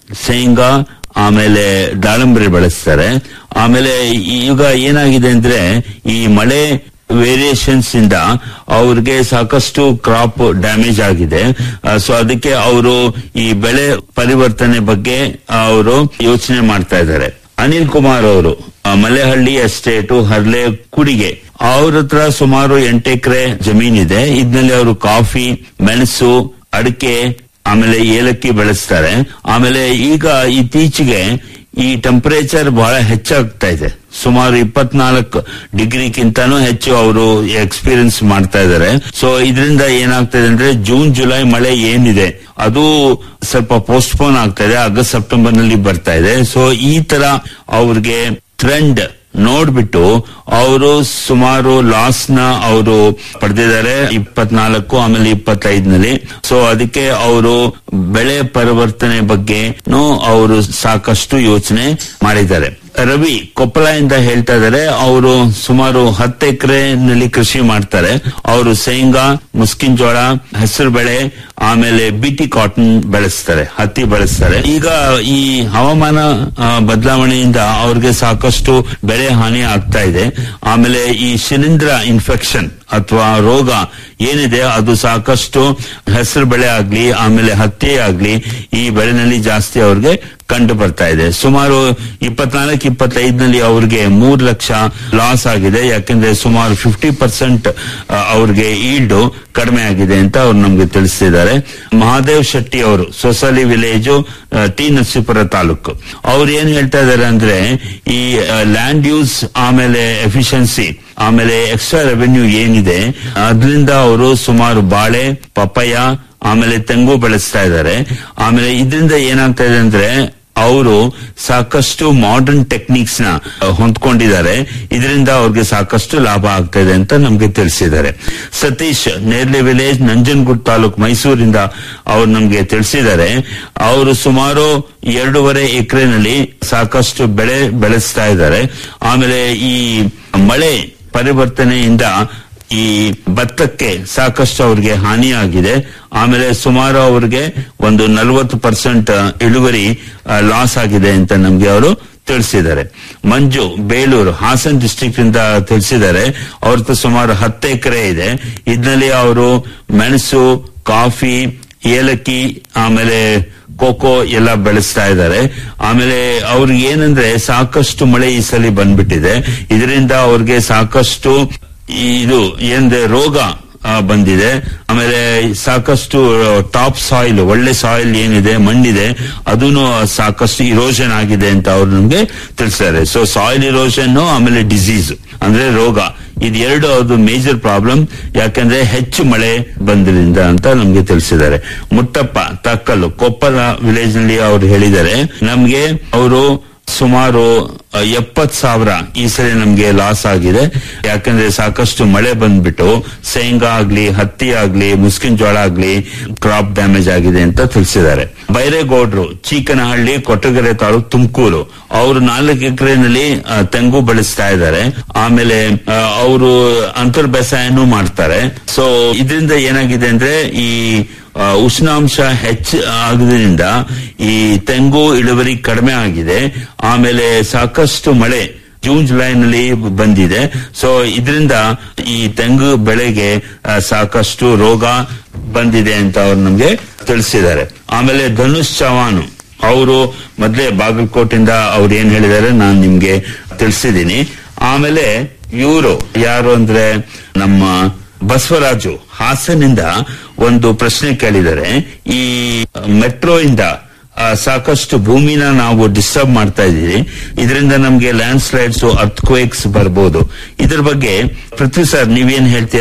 ಶೇಂಗಾ ಆಮೇಲೆ ದಾಳಂಬರಿ ಬೆಳೆಸ್ತಾರೆ ಆಮೇಲೆ ಈಗ ಏನಾಗಿದೆ ಅಂದ್ರೆ ಈ ಮಳೆ ವೇರಿಯೇಷನ್ಸ್ ಇಂದ ಅವ್ರಿಗೆ ಸಾಕಷ್ಟು ಕ್ರಾಪ್ ಡ್ಯಾಮೇಜ್ ಆಗಿದೆ ಸೊ ಅದಕ್ಕೆ ಅವರು ಈ ಬೆಳೆ ಪರಿವರ್ತನೆ ಬಗ್ಗೆ ಅವರು ಯೋಚನೆ ಮಾಡ್ತಾ ಇದ್ದಾರೆ ಅನಿಲ್ ಕುಮಾರ್ ಅವರು ಆ, ಮಲೆಹಳ್ಳಿ ಎಸ್ಟೇಟು ಹರ್ಲೆ ಕುಡಿಗೆ ಅವ್ರ ಹತ್ರ ಸುಮಾರು ಎಂಟು ಎಕರೆ ಜಮೀನಿದೆ ಇದ್ನಲ್ಲಿ ಅವರು ಕಾಫಿ ಮೆಣಸು ಅಡಿಕೆ ಆಮೇಲೆ ಏಲಕ್ಕಿ ಬೆಳೆಸ್ತಾರೆ ಆಮೇಲೆ ಈಗ ಇತ್ತೀಚೆಗೆ ಈ ಟೆಂಪರೇಚರ್ ಬಹಳ ಹೆಚ್ಚಾಗ್ತಾ ಇದೆ ಸುಮಾರು ಇಪ್ಪತ್ನಾಲ್ಕು ಡಿಗ್ರಿಗಿಂತನೂ ಹೆಚ್ಚು ಅವರು ಎಕ್ಸ್ಪೀರಿಯನ್ಸ್ ಮಾಡ್ತಾ ಇದ್ದಾರೆ ಸೊ ಇದರಿಂದ ಏನಾಗ್ತಾ ಇದೆ ಅಂದ್ರೆ ಜೂನ್ ಜುಲೈ ಮಳೆ ಏನಿದೆ ಅದು ಸ್ವಲ್ಪ ಪೋಸ್ಟ್ಪೋನ್ ಆಗ್ತಾ ಇದೆ ಆಗಸ್ಟ್ ಸೆಪ್ಟೆಂಬರ್ ನಲ್ಲಿ ಬರ್ತಾ ಇದೆ ಸೊ ಈ ತರ ಅವ್ರಿಗೆ ಟ್ರೆಂಡ್ ನೋಡ್ಬಿಟ್ಟು ಅವರು ಸುಮಾರು ಲಾಸ್ ನ ಅವರು ಪಡೆದಿದ್ದಾರೆ ಇಪ್ಪತ್ನಾಲ್ಕು ಆಮೇಲೆ ಇಪ್ಪತ್ತೈದನಲ್ಲಿ ಸೊ ಅದಕ್ಕೆ ಅವರು ಬೆಳೆ ಪರಿವರ್ತನೆ ಬಗ್ಗೆನೂ ಅವರು ಸಾಕಷ್ಟು ಯೋಚನೆ ಮಾಡಿದ್ದಾರೆ ರವಿ ಕೊಪ್ಪಳದಿಂದ ಹೇಳ್ತಾ ಇದ್ದಾರೆ ಅವರು ಸುಮಾರು ಹತ್ತು ಎಕರೆನಲ್ಲಿ ಕೃಷಿ ಮಾಡ್ತಾರೆ ಅವರು ಶೇಂಗಾ ಮುಸ್ಕಿನ್ ಜೋಳ ಹೆಸರು ಬೆಳೆ ಆಮೇಲೆ ಬಿಟಿ ಕಾಟನ್ ಬೆಳೆಸ್ತಾರೆ ಹತ್ತಿ ಬೆಳೆಸ್ತಾರೆ ಈಗ ಈ ಹವಾಮಾನ ಆ, ಬದಲಾವಣೆಯಿಂದ ಅವ್ರಿಗೆ ಸಾಕಷ್ಟು ಬೆಳೆ ಹಾನಿ ಆಗ್ತಾ ಇದೆ ಆಮೇಲೆ ಈ ಶಿಲೀಂಧ್ರ ಇನ್ಫೆಕ್ಷನ್ ಅಥವಾ ರೋಗ ಏನಿದೆ ಅದು ಸಾಕಷ್ಟು ಹೆಸರು ಬೆಳೆ ಆಗ್ಲಿ ಆಮೇಲೆ ಹತ್ತಿ ಆಗ್ಲಿ ಈ ಬೆಳೆನಲ್ಲಿ ಜಾಸ್ತಿ ಅವ್ರಿಗೆ ಕಂಡು ಬರ್ತಾ ಇದೆ ಸುಮಾರು ಇಪ್ಪತ್ನಾಲ್ಕು ಇಪ್ಪತ್ತೈದನಲ್ಲಿ ಅವ್ರಿಗೆ ಮೂರ್ ಲಕ್ಷ ಲಾಸ್ ಆಗಿದೆ ಯಾಕಂದ್ರೆ ಸುಮಾರು ಫಿಫ್ಟಿ ಪರ್ಸೆಂಟ್ ಅವ್ರಿಗೆ ಈಲ್ಡ್ ಕಡಿಮೆ ಆಗಿದೆ ಅಂತ ಅವ್ರು ನಮ್ಗೆ ತಿಳಿಸಿದ್ದಾರೆ ಮಹಾದೇವ್ ಶೆಟ್ಟಿ ಅವರು ಸೊಸಲಿ ವಿಲೇಜು ಟಿ ನರಸೀಪುರ ತಾಲೂಕು ಅವ್ರು ಏನ್ ಹೇಳ್ತಾ ಇದಾರೆ ಅಂದ್ರೆ ಈ ಲ್ಯಾಂಡ್ ಯೂಸ್ ಆಮೇಲೆ ಎಫಿಷಿಯನ್ಸಿ ಆಮೇಲೆ ಎಕ್ಸ್ಟ್ರಾ ರೆವೆನ್ಯೂ ಏನಿದೆ ಅದರಿಂದ ಅವರು ಸುಮಾರು ಬಾಳೆ ಪಪ್ಪಾಯ ಆಮೇಲೆ ತೆಂಗು ಬೆಳೆಸ್ತಾ ಇದ್ದಾರೆ ಆಮೇಲೆ ಇದರಿಂದ ಏನಾಗ್ತಾ ಇದೆ ಅಂದ್ರೆ ಅವರು ಸಾಕಷ್ಟು ಮಾಡರ್ನ್ ಟೆಕ್ನಿಕ್ಸ್ ನ ಅಹ್, ಹೊಂದ್ಕೊಂಡಿದ್ದಾರೆ ಇದರಿಂದ ಅವ್ರಿಗೆ ಸಾಕಷ್ಟು ಲಾಭ ಆಗ್ತಾ ಇದೆ ಅಂತ ನಮ್ಗೆ ತಿಳಿಸಿದ್ದಾರೆ ಸತೀಶ್ ನೇರ್ಲೆ ವಿಲೇಜ್ ನಂಜನಗೂಡ್ ತಾಲೂಕ್ ಮೈಸೂರಿಂದ ಅವ್ರು ನಮ್ಗೆ ತಿಳಿಸಿದ್ದಾರೆ ಅವರು ಸುಮಾರು ಎರಡೂವರೆ ಎಕರೆನಲ್ಲಿ ಸಾಕಷ್ಟು ಬೆಳೆ ಬೆಳೆಸ್ತಾ ಇದ್ದಾರೆ ಆಮೇಲೆ ಈ ಮಳೆ ಪರಿವರ್ತನೆಯಿಂದ ಈ ಭತ್ತಕ್ಕೆ ಸಾಕಷ್ಟು ಅವ್ರಿಗೆ ಹಾನಿಯಾಗಿದೆ ಆಮೇಲೆ ಸುಮಾರು ಅವ್ರಿಗೆ ಒಂದು ನಲವತ್ತು ಪರ್ಸೆಂಟ್ ಇಳುವರಿ ಲಾಸ್ ಆಗಿದೆ ಅಂತ ನಮ್ಗೆ ಅವರು ತಿಳಿಸಿದ್ದಾರೆ ಮಂಜು ಬೇಲೂರು ಹಾಸನ್ ಡಿಸ್ಟ್ರಿಕ್ಟ್ ಇಂದ ತಿಳಿಸಿದ್ದಾರೆ ಅವ್ರದ್ದು ಸುಮಾರು ಹತ್ತು ಎಕರೆ ಇದೆ ಇದರಲ್ಲಿ ಅವರು ಮೆಣಸು ಕಾಫಿ ಏಲಕ್ಕಿ ಆಮೇಲೆ ಕೋಕೋ ಎಲ್ಲ ಬೆಳೆಸ್ತಾ ಇದ್ದಾರೆ ಆಮೇಲೆ ಅವ್ರಿಗೆ ಏನಂದ್ರೆ ಸಾಕಷ್ಟು ಮಳೆ ಈ ಸಲ ಬಂದ್ಬಿಟ್ಟಿದೆ ಇದರಿಂದ ಅವ್ರಿಗೆ ಸಾಕಷ್ಟು ಈ ಇದು ಏನಂದ್ರೆ ರೋಗ ಆ, ಬಂದಿದೆ ಆಮೇಲೆ ಸಾಕಷ್ಟು ಟಾಪ್ ಸಾಯಿಲ್ ಒಳ್ಳೆ ಸಾಯಿಲ್ ಏನಿದೆ ಮಣ್ಣಿದೆ ಅದೂನು ಸಾಕಷ್ಟು ಇರೋಷನ್ ಆಗಿದೆ ಅಂತ ಅವ್ರು ನಮ್ಗೆ ತಿಳಿಸಿದ್ದಾರೆ ಸೊ ಸಾಯಿಲ್ ಇರೋಷನ್ ಆಮೇಲೆ ಡಿಸೀಸ್ ಅಂದ್ರೆ ರೋಗ ಇದು ಎರಡು ಅದು ಮೇಜರ್ ಪ್ರಾಬ್ಲಮ್ ಯಾಕಂದ್ರೆ ಹೆಚ್ಚು ಮಳೆ ಬಂದ್ರಿಂದ ಅಂತ ನಮ್ಗೆ ತಿಳಿಸಿದ್ದಾರೆ ಮುತ್ತಪ್ಪ ತಕ್ಕಲು ಕೊಪ್ಪಳ ವಿಲೇಜ್ ನಲ್ಲಿ ಅವ್ರು ಹೇಳಿದ್ದಾರೆ ನಮ್ಗೆ ಅವರು ಸುಮಾರು ಎಪ್ಪತ್ ಸಾವಿರ ಈ ಸರಿ ನಮ್ಗೆ ಲಾಸ್ ಆಗಿದೆ ಯಾಕಂದ್ರೆ ಸಾಕಷ್ಟು ಮಳೆ ಬಂದ್ಬಿಟ್ಟು ಶೇಂಗಾ ಆಗ್ಲಿ ಹತ್ತಿ ಆಗ್ಲಿ ಮುಸ್ಕಿನ್ ಜೋಳ ಆಗ್ಲಿ ಕ್ರಾಪ್ ಡ್ಯಾಮೇಜ್ ಆಗಿದೆ ಅಂತ ತಿಳಿಸಿದ್ದಾರೆ ಬೈರೇಗೌಡ್ರು ಚೀಕನಹಳ್ಳಿ ಕೊಟ್ಟಗೆರೆ ತಾಲೂಕು ತುಮಕೂರು ಅವರು ನಾಲ್ಕು ಎಕರೆನಲ್ಲಿ ತೆಂಗು ಬೆಳೆಸ್ತಾ ಇದ್ದಾರೆ ಆಮೇಲೆ ಅವರು ಅಂತರ್ ಬೇಸಾಯನೂ ಮಾಡ್ತಾರೆ ಸೊ ಇದರಿಂದ ಏನಾಗಿದೆ ಅಂದ್ರೆ ಈ ಆ, ಉಷ್ಣಾಂಶ ಹೆಚ್ಚು ಆಗೋದ್ರಿಂದ ಈ ತೆಂಗು ಇಳುವರಿ ಕಡಿಮೆ ಆಗಿದೆ ಆಮೇಲೆ ಸಾಕಷ್ಟು ಮಳೆ ಜೂನ್ ಜುಲೈನಲ್ಲಿ ಬಂದಿದೆ ಸೊ ಇದರಿಂದ ಈ ತೆಂಗು ಬೆಳೆಗೆ ಆ, ಸಾಕಷ್ಟು ರೋಗ ಬಂದಿದೆ ಅಂತ ಅವ್ರು ನಮ್ಗೆ ತಿಳಿಸಿದ್ದಾರೆ ಆಮೇಲೆ ಧನುಷ್ ಚವಾನ್ ಅವರು ಮೊದಲೇ ಬಾಗಲಕೋಟಿಂದ ಅವ್ರು ಏನ್ ಹೇಳಿದ್ದಾರೆ ನಾನು ನಿಮ್ಗೆ ತಿಳಿಸಿದ್ದೀನಿ ಆಮೇಲೆ ಇವರು ಯಾರು ಅಂದ್ರೆ ನಮ್ಮ ಬಸವರಾಜು ಹಾಸನಿಂದ ಒಂದು ಪ್ರಶ್ನೆ ಕೇಳಿದ್ದಾರೆ ಈ ಮೆಟ್ರೋ ಇಂದ ಆ, ಸಾಕಷ್ಟು ಭೂಮಿನ ನಾವು ಡಿಸ್ಟರ್ಬ್ ಮಾಡ್ತಾ ಇದೀವಿ ಇದರಿಂದ ನಮ್ಗೆ ಲ್ಯಾಂಡ್ ಸ್ಲೈಡ್ಸ್ ಅರ್ಥಕ್ವೇಕ್ಸ್ ಬರ್ಬೋದು ಇದ್ರ ಬಗ್ಗೆ ಪೃಥ್ವಿ ಸರ್ ನೀವೇನ್ ಹೇಳ್ತೀರಾ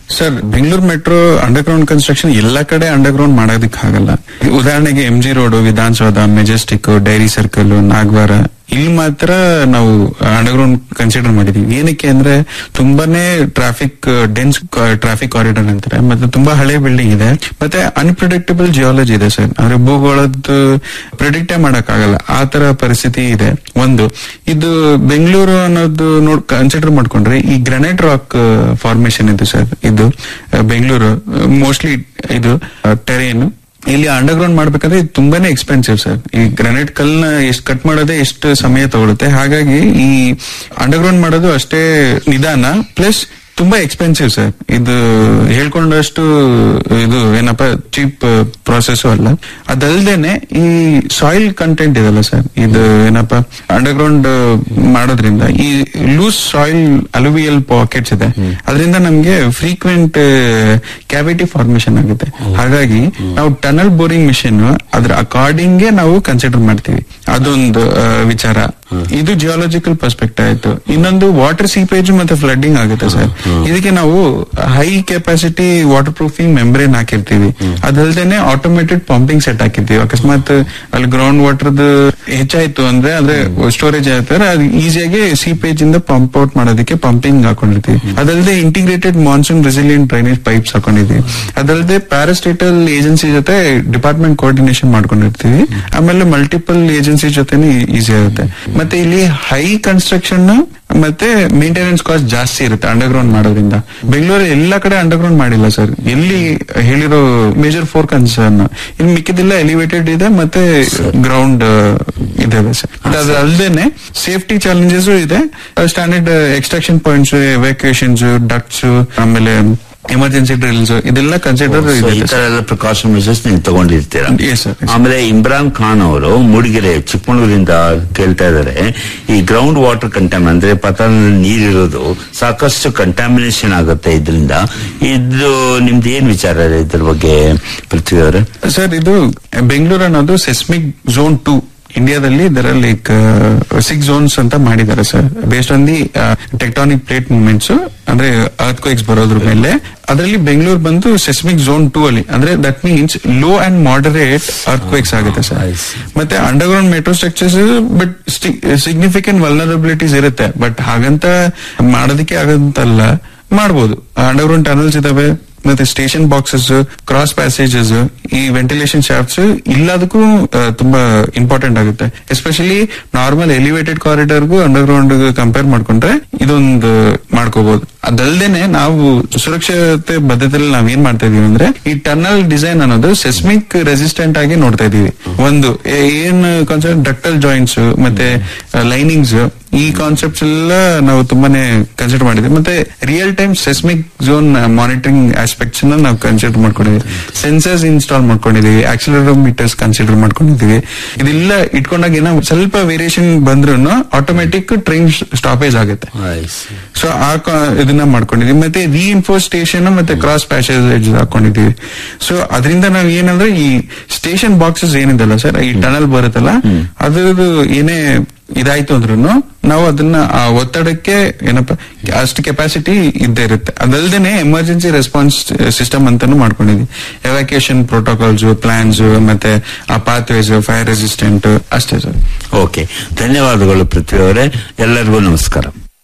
sir Bengaluru metro underground construction ಎಲ್ಲಾ ಕಡೆ ಅಂಡರ್ಗ್ರೌಂಡ್ ಮಾಡೋದಕ್ಕೆ ಆಗಲ್ಲ ಉದಾಹರಣೆಗೆ M G road Vidhana Soudha Majestic Dairy Circle Nagawara ಇಲ್ಲಿ ಮಾತ್ರ ನಾವು ಅಂಡರ್ಗ್ರೌಂಡ್ ಕನ್ಸಿಡರ್ ಮಾಡಿದೀವಿ ಏನಕ್ಕೆ ಅಂದ್ರೆ ತುಂಬಾನೇ ಟ್ರಾಫಿಕ್ ಡೆನ್ಸ್ ಟ್ರಾಫಿಕ್ ಕಾರಿಡಾರ್ ಅಂತಾರೆ ಮತ್ತೆ ತುಂಬಾ ಹಳೆ ಬಿಲ್ಡಿಂಗ್ ಇದೆ ಮತ್ತೆ ಅನ್ಪ್ರಿಡಿಕ್ಟಬಲ್ ಜಿಯಾಲಜಿ ಇದೆ ಸರ್ ಅಂದ್ರೆ ಭೂಗೋಳದ್ದು ಪ್ರಿಡಿಕ್ಟೇ ಮಾಡಕ್ ಆಗಲ್ಲ ಆ ತರ ಪರಿಸ್ಥಿತಿ ಇದೆ ಒಂದು ಇದು ಬೆಂಗಳೂರು ಅನ್ನೋದು ನೋಡ್ ಕನ್ಸಿಡರ್ ಮಾಡ್ಕೊಂಡ್ರೆ ಈ ಗ್ರಾನೈಟ್ ರಾಕ್ ಫಾರ್ಮೇಶನ್ ಇದೆ ಸರ್ ಇದು ಆ, ಬೆಂಗಳೂರು ಮೋಸ್ಟ್ಲಿ ಇದು ಟೆರೇನ್ ಇಲ್ಲಿ ಅಂಡರ್ಗ್ರೌಂಡ್ ಮಾಡ್ಬೇಕಂದ್ರೆ ಇದು ತುಂಬಾನೇ ಎಕ್ಸ್ಪೆನ್ಸಿವ್ ಸರ್ ಈ ಗ್ರಾನೈಟ್ ಕಲ್ನ ಎಷ್ಟು ಕಟ್ ಮಾಡೋದೇ ಎಷ್ಟು ಸಮಯ ತಗೊಳುತ್ತೆ ಹಾಗಾಗಿ ಈ ಅಂಡರ್ಗ್ರೌಂಡ್ ಮಾಡೋದು ಅಷ್ಟೇ ನಿಧಾನ ಪ್ಲಸ್ ತುಂಬಾ ಎಕ್ಸ್ಪೆನ್ಸಿವ್ ಸರ್ ಇದು ಹೇಳ್ಕೊಂಡಷ್ಟು ಇದು ಏನಪ್ಪ ಚೀಪ್ ಪ್ರಾಸೆಸ್ ಅಲ್ಲ ಅದಲ್ದೇನೆ ಈ ಸಾಯಿಲ್ ಕಂಟೆಂಟ್ ಇದೆಲ್ಲ ಸರ್ ಇದು ಏನಪ್ಪ ಅಂಡರ್ಗ್ರೌಂಡ್ ಮಾಡೋದ್ರಿಂದ ಈ ಲೂಸ್ ಸಾಯಿಲ್ ಅಲುವಿಯಲ್ ಪಾಕೆಟ್ಸ್ ಇದೆ ಅದರಿಂದ ನಮ್ಗೆ ಫ್ರೀಕ್ವೆಂಟ್ ಕ್ಯಾವಿಟಿ ಫಾರ್ಮೇಶನ್ ಆಗುತ್ತೆ ಹಾಗಾಗಿ ನಾವು ಟನಲ್ ಬೋರಿಂಗ್ ಮಿಷಿನ್ ಅದ್ರ ಅಕಾರ್ಡಿಂಗ್ ನಾವು ಕನ್ಸಿಡರ್ ಮಾಡ್ತೀವಿ ಅದೊಂದು ಆ, ವಿಚಾರ ಇದು ಜಿಯಾಲಜಿಕಲ್ ಪರ್ಸ್ಪೆಕ್ಟ್ ಆಯ್ತು ಇನ್ನೊಂದು ವಾಟರ್ ಸೀಪೇಜ್ ಮತ್ತೆ ಫ್ಲಡ್ಡಿಂಗ್ ಆಗುತ್ತೆ ಸರ್ ಇದಕ್ಕೆ ನಾವು high capacity waterproofing membrane ಹಾಕಿರ್ತೀವಿ ಅದಲ್ದೇನೆ ಆಟೋಮೇಟೆಡ್ ಪಂಪಿಂಗ್ ಸೆಟ್ ಹಾಕಿರ್ತೀವಿ ಅಕಸ್ಮಾತ್ ಅಲ್ಲಿ ಗ್ರೌಂಡ್ ವಾಟರ್ದು ಹೆಚ್ಚಾಯ್ತು ಅಂದ್ರೆ ಅಂದ್ರೆ ಸ್ಟೋರೇಜ್ ಆಯ್ತಾರೆ ಅದು ಈಸಿಯಾಗಿ ಸೀಪೇಜ್ ಇಂದ ಪಂಪ್ ಔಟ್ ಮಾಡೋದಕ್ಕೆ ಪಂಪಿಂಗ್ ಹಾಕೊಂಡಿರ್ತೀವಿ ಅದಲ್ಲದೆ integrated monsoon resilient drainage pipes ಹಾಕೊಂಡಿದೀವಿ ಅದಲ್ಲದೆ ಪ್ಯಾರಾಸ್ಟೇಟಲ್ ಏಜೆನ್ಸಿ ಜೊತೆ ಡಿಪಾರ್ಟ್ಮೆಂಟ್ ಕೋಆರ್ಡಿನೇಷನ್ ಮಾಡ್ಕೊಂಡಿರ್ತೀವಿ ಆಮೇಲೆ ಮಲ್ಟಿಪಲ್ ಏಜೆನ್ಸಿ ಜೊತೆನೆ ಈಸಿ ಆಗುತ್ತೆ ಮತ್ತೆ ಇಲ್ಲಿ ಹೈ ಕನ್ಸ್ಟ್ರಕ್ಷನ್ ಮತ್ತೆ ಮೇಂಟೆನೆನ್ಸ್ ಕಾಸ್ಟ್ ಜಾಸ್ತಿ ಇರುತ್ತೆ ಅಂಡರ್ಗ್ರೌಂಡ್ ಮಾಡೋದ್ರಿಂದ ಬೆಂಗಳೂರು ಎಲ್ಲಾ ಕಡೆ ಅಂಡರ್ಗ್ರೌಂಡ್ ಮಾಡಿಲ್ಲ ಸರ್ ಎಲ್ಲಿ ಹೇಳಿರೋ ಮೇಜರ್ ಫೋರ್ ಕನ್ಸರ್ನ್ ಇನ್ನು ಮಿಕ್ಕಿದೆಲ್ಲ ಎಲಿವೇಟೆಡ್ ಇದೆ ಮತ್ತೆ ಗ್ರೌಂಡ್ ಇದಾವೆ ಸರ್ ಅದ್ರ ಅಲ್ದೇನೆ ಸೇಫ್ಟಿ ಚಾಲೆಂಜಸ್ ಇದೆ standard extraction points evacuations ducts ಆಮೇಲೆ ಎಮರ್ಜೆನ್ಸಿ ಡ್ರಿಲ್ಸ್ ಇದೆಲ್ಲ ಕನ್ಸಿಡರ್ So, ಈ ಇದೆ ತರ ಎಲ್ಲ ಪ್ರಿಕಾಷನ್ ಮೆಷರ್ಸ್ ನೀವು ತಗೊಂಡಿರ್ತೀರಾ Yes, sir. Yes, sir. ಆಮೇಲೆ ಇಮ್ರಾನ್ ಖಾನ್ ಅವರು ಮೂಡಿಗೆರೆ ಚಿಕ್ಕಮಗಳೂರಿಂದ ಕೇಳ್ತಾ ಇದ್ದಾರೆ ಈ ಗ್ರೌಂಡ್ ವಾಟರ್ ಕಂಟ್ಯಾಮ್ ಅಂದ್ರೆ ಪತನದಲ್ಲಿ ನೀರಿರೋದು ಸಾಕಷ್ಟು ಕಂಟ್ಯಾಮಿನೇಷನ್ ಆಗುತ್ತೆ ಇದರಿಂದ ಇದು ನಿಮ್ದು ಏನ್ ವಿಚಾರ ಇದೆ ಇದ್ರ ಬಗ್ಗೆ ಪೃಥ್ವಿ ಅವರೇ ಸರ್ ಇದು ಬೆಂಗಳೂರು ಅನ್ನೋದು ಸೆಸ್ಮಿಕ್ ಝೋನ್ ಟೂ ಇಂಡಿಯಾದಲ್ಲಿ ಇದರ ಲೈಕ್ ಸಿಕ್ಸ್ ಝೋನ್ಸ್ ಅಂತ ಮಾಡಿದ್ದಾರೆ sir based on the tectonic plate movements ಅಂದ್ರೆ ಅರ್ತ್ ಕ್ವೇಕ್ಸ್ ಬರೋದ್ರ ಮೇಲೆ ಅದರಲ್ಲಿ ಬೆಂಗಳೂರು ಬಂದು ಸೆಸ್ಮಿಕ್ ಝೋನ್ ಟೂ ಅಲ್ಲಿ ಅಂದ್ರೆ that means low and moderate earthquakes ಆಗುತ್ತೆ ಸರ್ ಮತ್ತೆ underground metro structures but significant vulnerabilities ಇರುತ್ತೆ ಬಟ್ ಹಾಗಂತ ಮಾಡೋದಕ್ಕೆ ಆಗಂತಲ್ಲ ಮಾಡ್ಬೋದು ಅಂಡರ್ಗ್ರೌಂಡ್ ಟನಲ್ಸ್ ಇದಾವೆ ಮತ್ತೆ ಸ್ಟೇಷನ್ ಬಾಕ್ಸಸ್ ಕ್ರಾಸ್ ಪ್ಯಾಸೇಜಸ್ ಈ ವೆಂಟಿಲೇಷನ್ ಶಾಫ್ಟ್ಸ್ ಇಲ್ಲದಕ್ಕೂ ಆ, ತುಂಬಾ ಇಂಪಾರ್ಟೆಂಟ್ ಆಗುತ್ತೆ ಎಸ್ಪೆಷಲಿ ನಾರ್ಮಲ್ ಎಲಿವೇಟೆಡ್ ಕಾರಿಡಾರ್ಗೂ ಅಂಡರ್ಗ್ರೌಂಡ್ ಕಂಪೇರ್ ಮಾಡ್ಕೊಂಡ್ರೆ ಇದೊಂದು ಮಾಡ್ಕೋಬಹುದು ಅದಲ್ದೇನೆ ನಾವು ಸುರಕ್ಷತೆ ಬದ್ಧತೆಯಲ್ಲಿ ನಾವ್ ಏನ್ ಮಾಡ್ತಾ ಇದೀವಿ ಅಂದ್ರೆ ಈ ಟನಲ್ ಡಿಸೈನ್ ಅನ್ನೋದು ಸೆಸ್ಮಿಕ್ ರೆಸಿಸ್ಟೆಂಟ್ ಆಗಿ ನೋಡ್ತಾ ಇದೀವಿ ಒಂದು ಏ- ಏನ್ ಕಾನ್ಸೆಪ್ಟ್ ಡಕ್ಟಲ್ ಜಾಯಿಂಟ್ಸ್ ಮತ್ತೆ ಲೈನಿಂಗ್ಸ್ ಈ ಕಾನ್ಸೆಪ್ಟ್ಸ್ ಎಲ್ಲ ನಾವು ತುಂಬಾನೇ ಕನ್ಸಿಡರ್ ಮಾಡಿದ್ವಿ ಮತ್ತೆ real time seismic zone monitoring aspects ನಾವು ಕನ್ಸಿಡರ್ ಮಾಡ್ಕೊಂಡಿದ್ವಿ ಸೆನ್ಸರ್ಸ್ ಇನ್ಸ್ಟಾಲ್ ಮಾಡ್ಕೊಂಡಿದೀವಿ ಆಕ್ಸಿಲರೋಮೀಟರ್ಸ್ ಕನ್ಸಿಡರ್ ಮಾಡ್ಕೊಂಡಿದೀವಿ ಇದೆಲ್ಲ ಇಟ್ಕೊಂಡಾಗ ಏನೋ ಸ್ವಲ್ಪ ವೇರಿಯೇಷನ್ ಬಂದ್ರು ಆಟೋಮೆಟಿಕ್ ಟ್ರೈನ್ ಸ್ಟಾಪೇಜ್ ಆಗುತ್ತೆ ಸೊ ಆ ಕಾ- ಇದನ್ನ ಮಾಡ್ಕೊಂಡಿದೀವಿ ಮತ್ತೆ ರೀಇನ್ಫೋರ್ಸ್ ಸ್ಟೇಷನ್ ಮತ್ತೆ ಕ್ರಾಸ್ ಪ್ಯಾಸೇಜ್ ಹಾಕೊಂಡಿದೀವಿ ಸೊ ಅದರಿಂದ ನಾವು ಏನಂದ್ರೆ ಈ ಸ್ಟೇಷನ್ ಬಾಕ್ಸಸ್ ಏನಿದೆಲ್ಲ ಸರ್ ಈ ಟನಲ್ ಬರುತ್ತಲ್ಲ ಅದ್ರದ್ದು ಏನೇ ಇದಾಯ್ತು ಅಂದ್ರೂ ನಾವು ಅದನ್ನ ಆ ಒತ್ತಡಕ್ಕೆ ಏನಪ್ಪ ಅಷ್ಟು ಕೆಪಾಸಿಟಿ ಇದ್ದೇ ಇರುತ್ತೆ ಅದಲ್ದೇನೆ ಎಮರ್ಜೆನ್ಸಿ ರೆಸ್ಪಾನ್ಸ್ ಸಿಸ್ಟಮ್ ಅಂತಾನು ಮಾಡ್ಕೊಂಡಿದ್ವಿ ಎವಾಕ್ಯುಯೇಷನ್ ಪ್ರೋಟೋಕಾಲ್ಸ್ ಪ್ಲಾನ್ಸ್ ಮತ್ತೆ ಆ ಪಾತ್ವೇಸ್ ಫೈರ್ ರೆಸಿಸ್ಟೆಂಟ್ ಅಷ್ಟೇ ಸರ್ ಓಕೆ ಧನ್ಯವಾದಗಳು ಪೃಥ್ವಿ ಅವರೇ ಎಲ್ಲರಿಗೂ ನಮಸ್ಕಾರ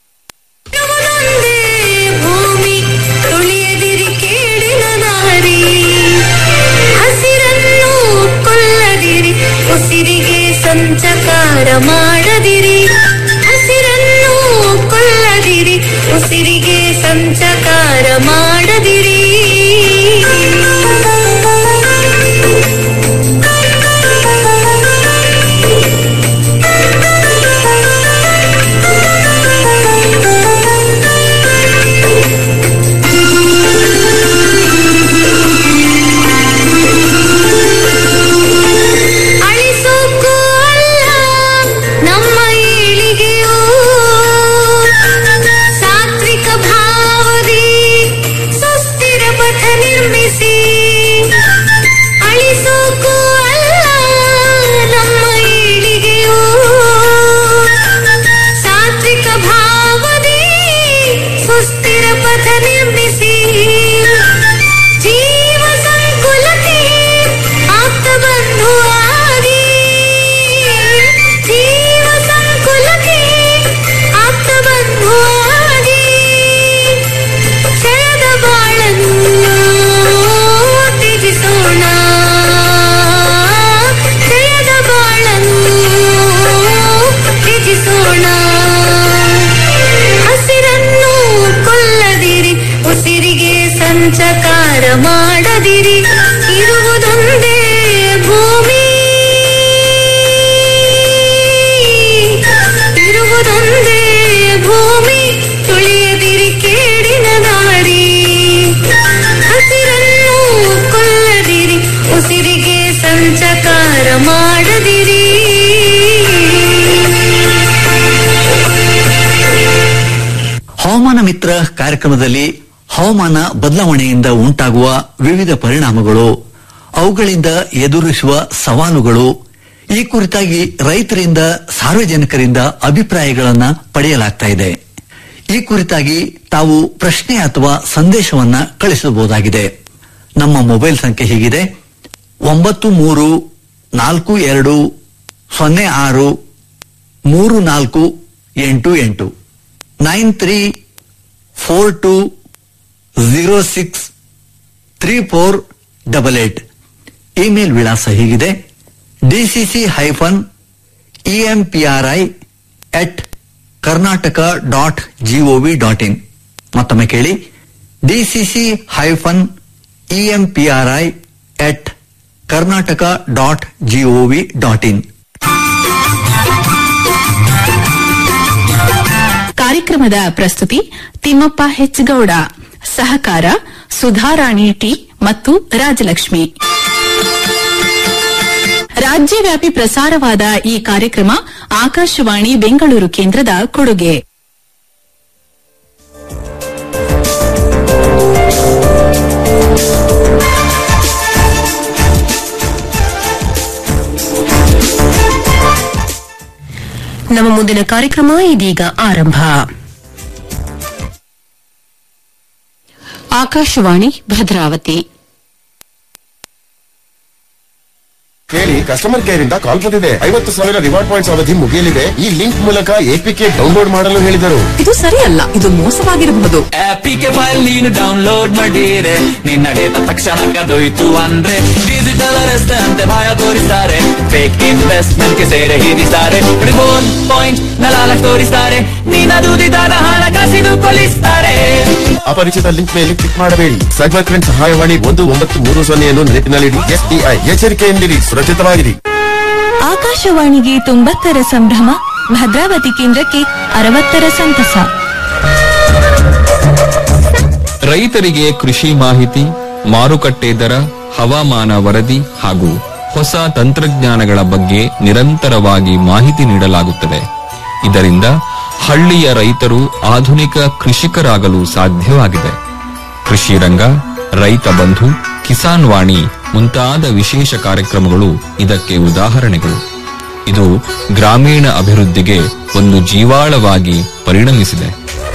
ಒಂದೇ ಭೂಮಿ ತುಳಿಯದಿರಿ ಕೇಡಿನ ದಾರಿ ಹಸಿರನ್ನು ಕೊಲ್ಲದಿರಿ ಉಸಿರಿಗೆ ಸಂಚಕಾರ ಮಾಡದಿರಿ ಹಸಿರನ್ನು ಕೊಲ್ಲದಿರಿ ಉಸಿರಿಗೆ ಸಂಚಕಾರ ಮಾಡದಿರಿ ಅಳಿಸೋಕ್ಕೂ ಅಲ್ಲ ನಮ್ಮ ಈ ಭೂಮಿ ತುಳಿಯದಿರಿ ಕೇಡಿನ ನಾಡಿ ಹಸಿರನ್ನು ಕೊಲ್ಲದಿರಿ ಉಸಿರಿಗೆ ಸಂಚಕಾರ ಮಾಡದಿರಿ ಹವಾಮಾನ ಮಿತ್ರ ಕಾರ್ಯಕ್ರಮದಲ್ಲಿ ಹವಾಮಾನ ಬದಲಾವಣೆಯಿಂದ ಉಂಟಾಗುವ ವಿವಿಧ ಪರಿಣಾಮಗಳು ಅವುಗಳಿಂದ ಎದುರಿಸುವ ಸವಾಲುಗಳು ಈ ಕುರಿತಾಗಿ ರೈತರಿಂದ ಸಾರ್ವಜನಿಕರಿಂದ ಅಭಿಪ್ರಾಯಗಳನ್ನ ಪಡೆಯಲಾಗ್ತಾ ಇದೆ ಈ ಕುರಿತಾಗಿ ತಾವು ಪ್ರಶ್ನೆ ಅಥವಾ ಸಂದೇಶವನ್ನ ಕಳಿಸಬಹುದಾಗಿದೆ ನಮ್ಮ ಮೊಬೈಲ್ ಸಂಖ್ಯೆ ಹೀಗಿದೆ ಒಂಬತ್ತು ಮೂರು ನಾಲ್ಕು ಎರಡು ಸೊನ್ನೆ ಆರು ಮೂರು ನಾಲ್ಕು ಎಂಟು ಎಂಟು nine three four two zero six three four double eight email ವಿಳಾಸ ಹೀಗಿದೆ DCC hyphen EMPRI at Karnataka dot GOV dot in ಮತ್ತೊಮ್ಮೆ ಕೇಳಿ DCC hyphen EMPRI at Karnataka dot GOV dot in ಕಾರ್ಯಕ್ರಮದ ಪ್ರಸ್ತುತಿ ತಿಮ್ಮಪ್ಪ ಹೆಚ್ಗೌಡ ಸಹಕಾರ ಸುಧಾರಾಣಿ ಟಿ ಮತ್ತು ರಾಜಲಕ್ಷ್ಮಿ ರಾಜ್ಯವ್ಯಾಪಿ ಪ್ರಸಾರವಾದ ಈ ಕಾರ್ಯಕ್ರಮ ಆಕಾಶವಾಣಿ ಬೆಂಗಳೂರು ಕೇಂದ್ರದ ಕೊಡುಗೆ ನಮ್ಮ ಮುಂದಿನ ಕಾರ್ಯಕ್ರಮ ಇದೀಗ ಆರಂಭ ಆಕಾಶವಾಣಿ ಭದ್ರಾವತಿ ಕೇಳಿ ಕಸ್ಟಮರ್ ಕೇರ್ ಇಂದ ಕಾಲ್ ಬಂದಿದೆ ಐವತ್ತು ಸಾವಿರ ರಿವಾರ್ಡ್ ಪಾಯಿಂಟ್ಸ್ ಅವಧಿ ಮುಗಿಯಲಿದೆ ಈ ಲಿಂಕ್ ಮೂಲಕ ಎಪಿಕೆ ಡೌನ್ಲೋಡ್ ಮಾಡಲು ಹೇಳಿದರು ಇದು ಸರಿಯಲ್ಲ ಇದು ಮೋಸವಾಗಿರಬಹುದು ಆಪಿಗೆ ಫೈಲ್ ನೀನು ಡೌನ್ಲೋಡ್ ಮಾಡಿರೆ ನಿನ್ನ ಡೇಟಾ ತಕ್ಷಣ ಕದೊಯ್ತು ಅಂದ್ರೆ ಡಿಜಿಟಲ್ ಅರೆಸ್ಟ್ ಅಂತೆ ಭಯ ತೋರಿಸ್ತಾರೆ ಫೇಕ್ ಇನ್ವೆಸ್ಟ್ಮೆಂಟ್ ಗೆ ಸೇರೆ ಹಿಡಿತಾರೆ ರಿಬೋನ್ ಪಾಯಿಂಟ್ ನಲಾಲ ತೋರಿಸ್ತಾರೆ ನಿನ್ನ ದುಡಿದಾದ ಹಣ ಕಸಿದುಕೊಳ್ಳಿಸ್ತಾರೆ ಅಪರಿಚಿತ ಲಿಂಕ್ ಮೇಲೆ ಕ್ಲಿಕ್ ಮಾಡಬೇಡಿ ಸೈಬರ್ ಕ್ರೈಮ್ ಸಹಾಯವಾಣಿ ಒಂದು ಒಂಬತ್ತು ಮೂರು ಸೊನ್ನೆಯನ್ನು ನೆನಪಿನಲ್ಲಿಡಿ ಎಸ್ಬಿಐ ಎಚ್ಚರಿಕೆಯಿಂದಿರಿ ಸುರಕ್ಷಿತವಾಗಿರಿ ಆಕಾಶವಾಣಿಗೆ ತೊಂಬತ್ತರ ಸಂಭ್ರಮ ಭದ್ರಾವತಿ ಕೇಂದ್ರಕ್ಕೆ ಅರವತ್ತರ ಸಂತಸ ರೈತರಿಗೆ ಕೃಷಿ ಮಾಹಿತಿ ಮಾರುಕಟ್ಟೆ ದರ ಹವಾಮಾನ ವರದಿ ಹಾಗೂ ಹೊಸ ತಂತ್ರಜ್ಞಾನಗಳ ಬಗ್ಗೆ ನಿರಂತರವಾಗಿ ಮಾಹಿತಿ ನೀಡಲಾಗುತ್ತದೆ ಇದರಿಂದ ಹಳ್ಳಿಯ ರೈತರು ಆಧುನಿಕ ಕೃಷಿಕರಾಗಲು ಸಾಧ್ಯವಾಗಿದೆ ಕೃಷಿ ರಂಗ ರೈತ ಬಂಧು ಕಿಸಾನ್ ವಾಣಿ ಮುಂತಾದ ವಿಶೇಷ ಕಾರ್ಯಕ್ರಮಗಳು ಇದಕ್ಕೆ ಉದಾಹರಣೆಗಳು ಇದು ಗ್ರಾಮೀಣ ಅಭಿವೃದ್ಧಿಗೆ ಒಂದು ಜೀವಾಳವಾಗಿ ಪರಿಣಮಿಸಿದೆ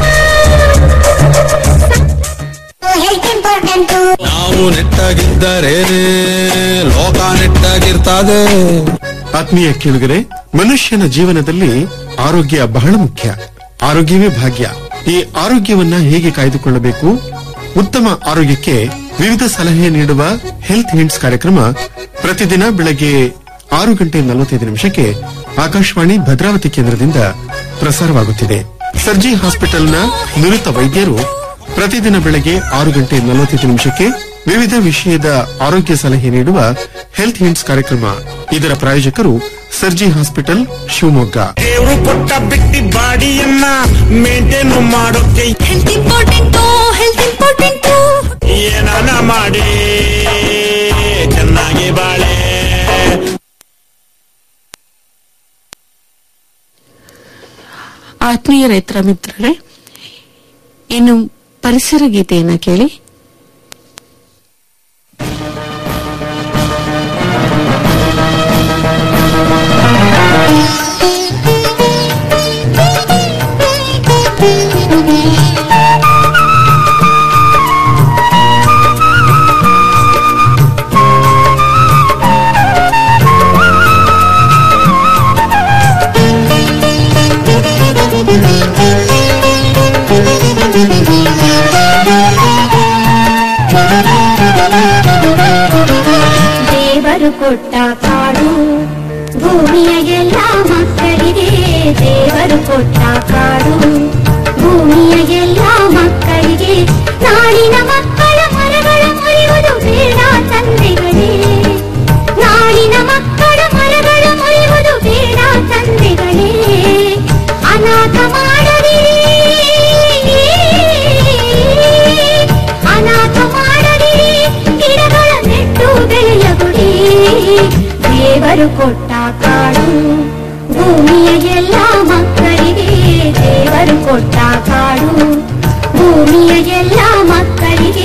ನಾವು ನೆಟ್ಟಾಗಿದ್ದರೆ ಲೋಕ ನೆಟ್ಟಾಗಿರ್ತದೆ ಆತ್ಮೀಯ ಕೇಳುಗರೆ ಮನುಷ್ಯನ ಜೀವನದಲ್ಲಿ ಆರೋಗ್ಯ ಬಹಳ ಮುಖ್ಯ ಆರೋಗ್ಯವೇ ಭಾಗ್ಯ ಈ ಆರೋಗ್ಯವನ್ನ ಹೇಗೆ ಕಾಯ್ದುಕೊಳ್ಳಬೇಕು ಉತ್ತಮ ಆರೋಗ್ಯಕ್ಕೆ ವಿವಿಧ ಸಲಹೆ ನೀಡುವ ಹೆಲ್ತ್ ಹಿಂಟ್ಸ್ ಕಾರ್ಯಕ್ರಮ ಪ್ರತಿದಿನ ಬೆಳಗ್ಗೆ ಆರು ಗಂಟೆ ನಲವತ್ತೈದು ನಿಮಿಷಕ್ಕೆ ಆಕಾಶವಾಣಿ ಭದ್ರಾವತಿ ಕೇಂದ್ರದಿಂದ ಪ್ರಸಾರವಾಗುತ್ತಿದೆ ಸರ್ಜಿ ಹಾಸ್ಪಿಟಲ್ನ ನುರಿತ ವೈದ್ಯರು ಪ್ರತಿದಿನ ಬೆಳಗ್ಗೆ ಆರು ಗಂಟೆ ನಲವತ್ತೈದು ನಿಮಿಷಕ್ಕೆ ವಿವಿಧ ವಿಷಯದ ಆರೋಗ್ಯ ಸಲಹೆ ನೀಡುವ ಹೆಲ್ತ್ ಹಿಂಟ್ಸ್ ಕಾರ್ಯಕ್ರಮ ಇದರ ಪ್ರಾಯೋಜಕರು ಸರ್ಜಿ ಹಾಸ್ಪಿಟಲ್ ಶಿವಮೊಗ್ಗ ದೇವರು ಕೊಟ್ಟ ಬಿಟ್ಟಿ ಬಾಡಿಯನ್ನ ಮೇಂಟೈನ್ ಮಾಡೋಕೆ ಹೆಲ್ತ್ ಇಂಪಾರ್ಟೆಂಟು ಹೆಲ್ತ್ ಇಂಪಾರ್ಟೆಂಟು ಏನಾನ ಮಾಡಿ ಚೆನ್ನಾಗಿ ಬಾಳೆ ಆತ್ಮೀಯ ರೈತರ ಮಿತ್ರರೇ ಇನ್ನು ಪರಿಸರ ಗೀತೆಯನ್ನ ಕೇಳಿ ದೇವರು ಕೊಟ್ಟ ಕಾಡು ಭೂಮಿಯ ಎಲ್ಲ ಮಕ್ಕಳಿಗೆ ದೇವರು ಕೊಟ್ಟ ಕಾಡು ಭೂಮಿಯ ಎಲ್ಲ ಮಕ್ಕಳಿಗೆ ನಾಡಿನ ಮಕ್ಕಳ ಮರಗಳ ಮುರಿಯುವುದು ಬೇಡ ತಂದೆಗಳೇ ನಾಡಿನ ಮಕ್ಕಳ ಮರಗಳ ಮುರಿಯುವುದು ಬೇಡ ತಂದೆಗಳೇ ಅನಾಥ ಮಾಡದಿರಿ ಕೊಟ್ಟ ಕಾಡು ಭೂಮಿಯ ಎಲ್ಲ ಮಕ್ಕಳಿಗೆ ದೇವರು ಕೊಟ್ಟ ಕಾಡು ಭೂಮಿಯ ಎಲ್ಲ ಮಕ್ಕಳಿಗೆ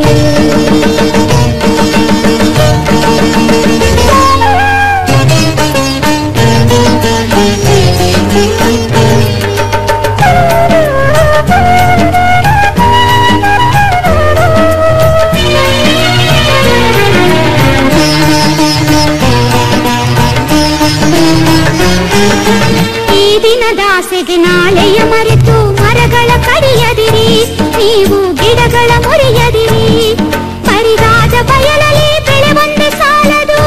ಈ ದಿನದಾಸೆಗೆ ನಾಳೆಯ ಮರೆತು ಮರಗಳ ಕಡಿಯದಿರಿ ನೀವು ಗಿಡಗಳ ಮುರಿಯದಿರಿ ಪರಿದಾದ ಬಯಲಲ್ಲಿ ಬೆಳೆ ಒಂದೇ ಸಾಲದು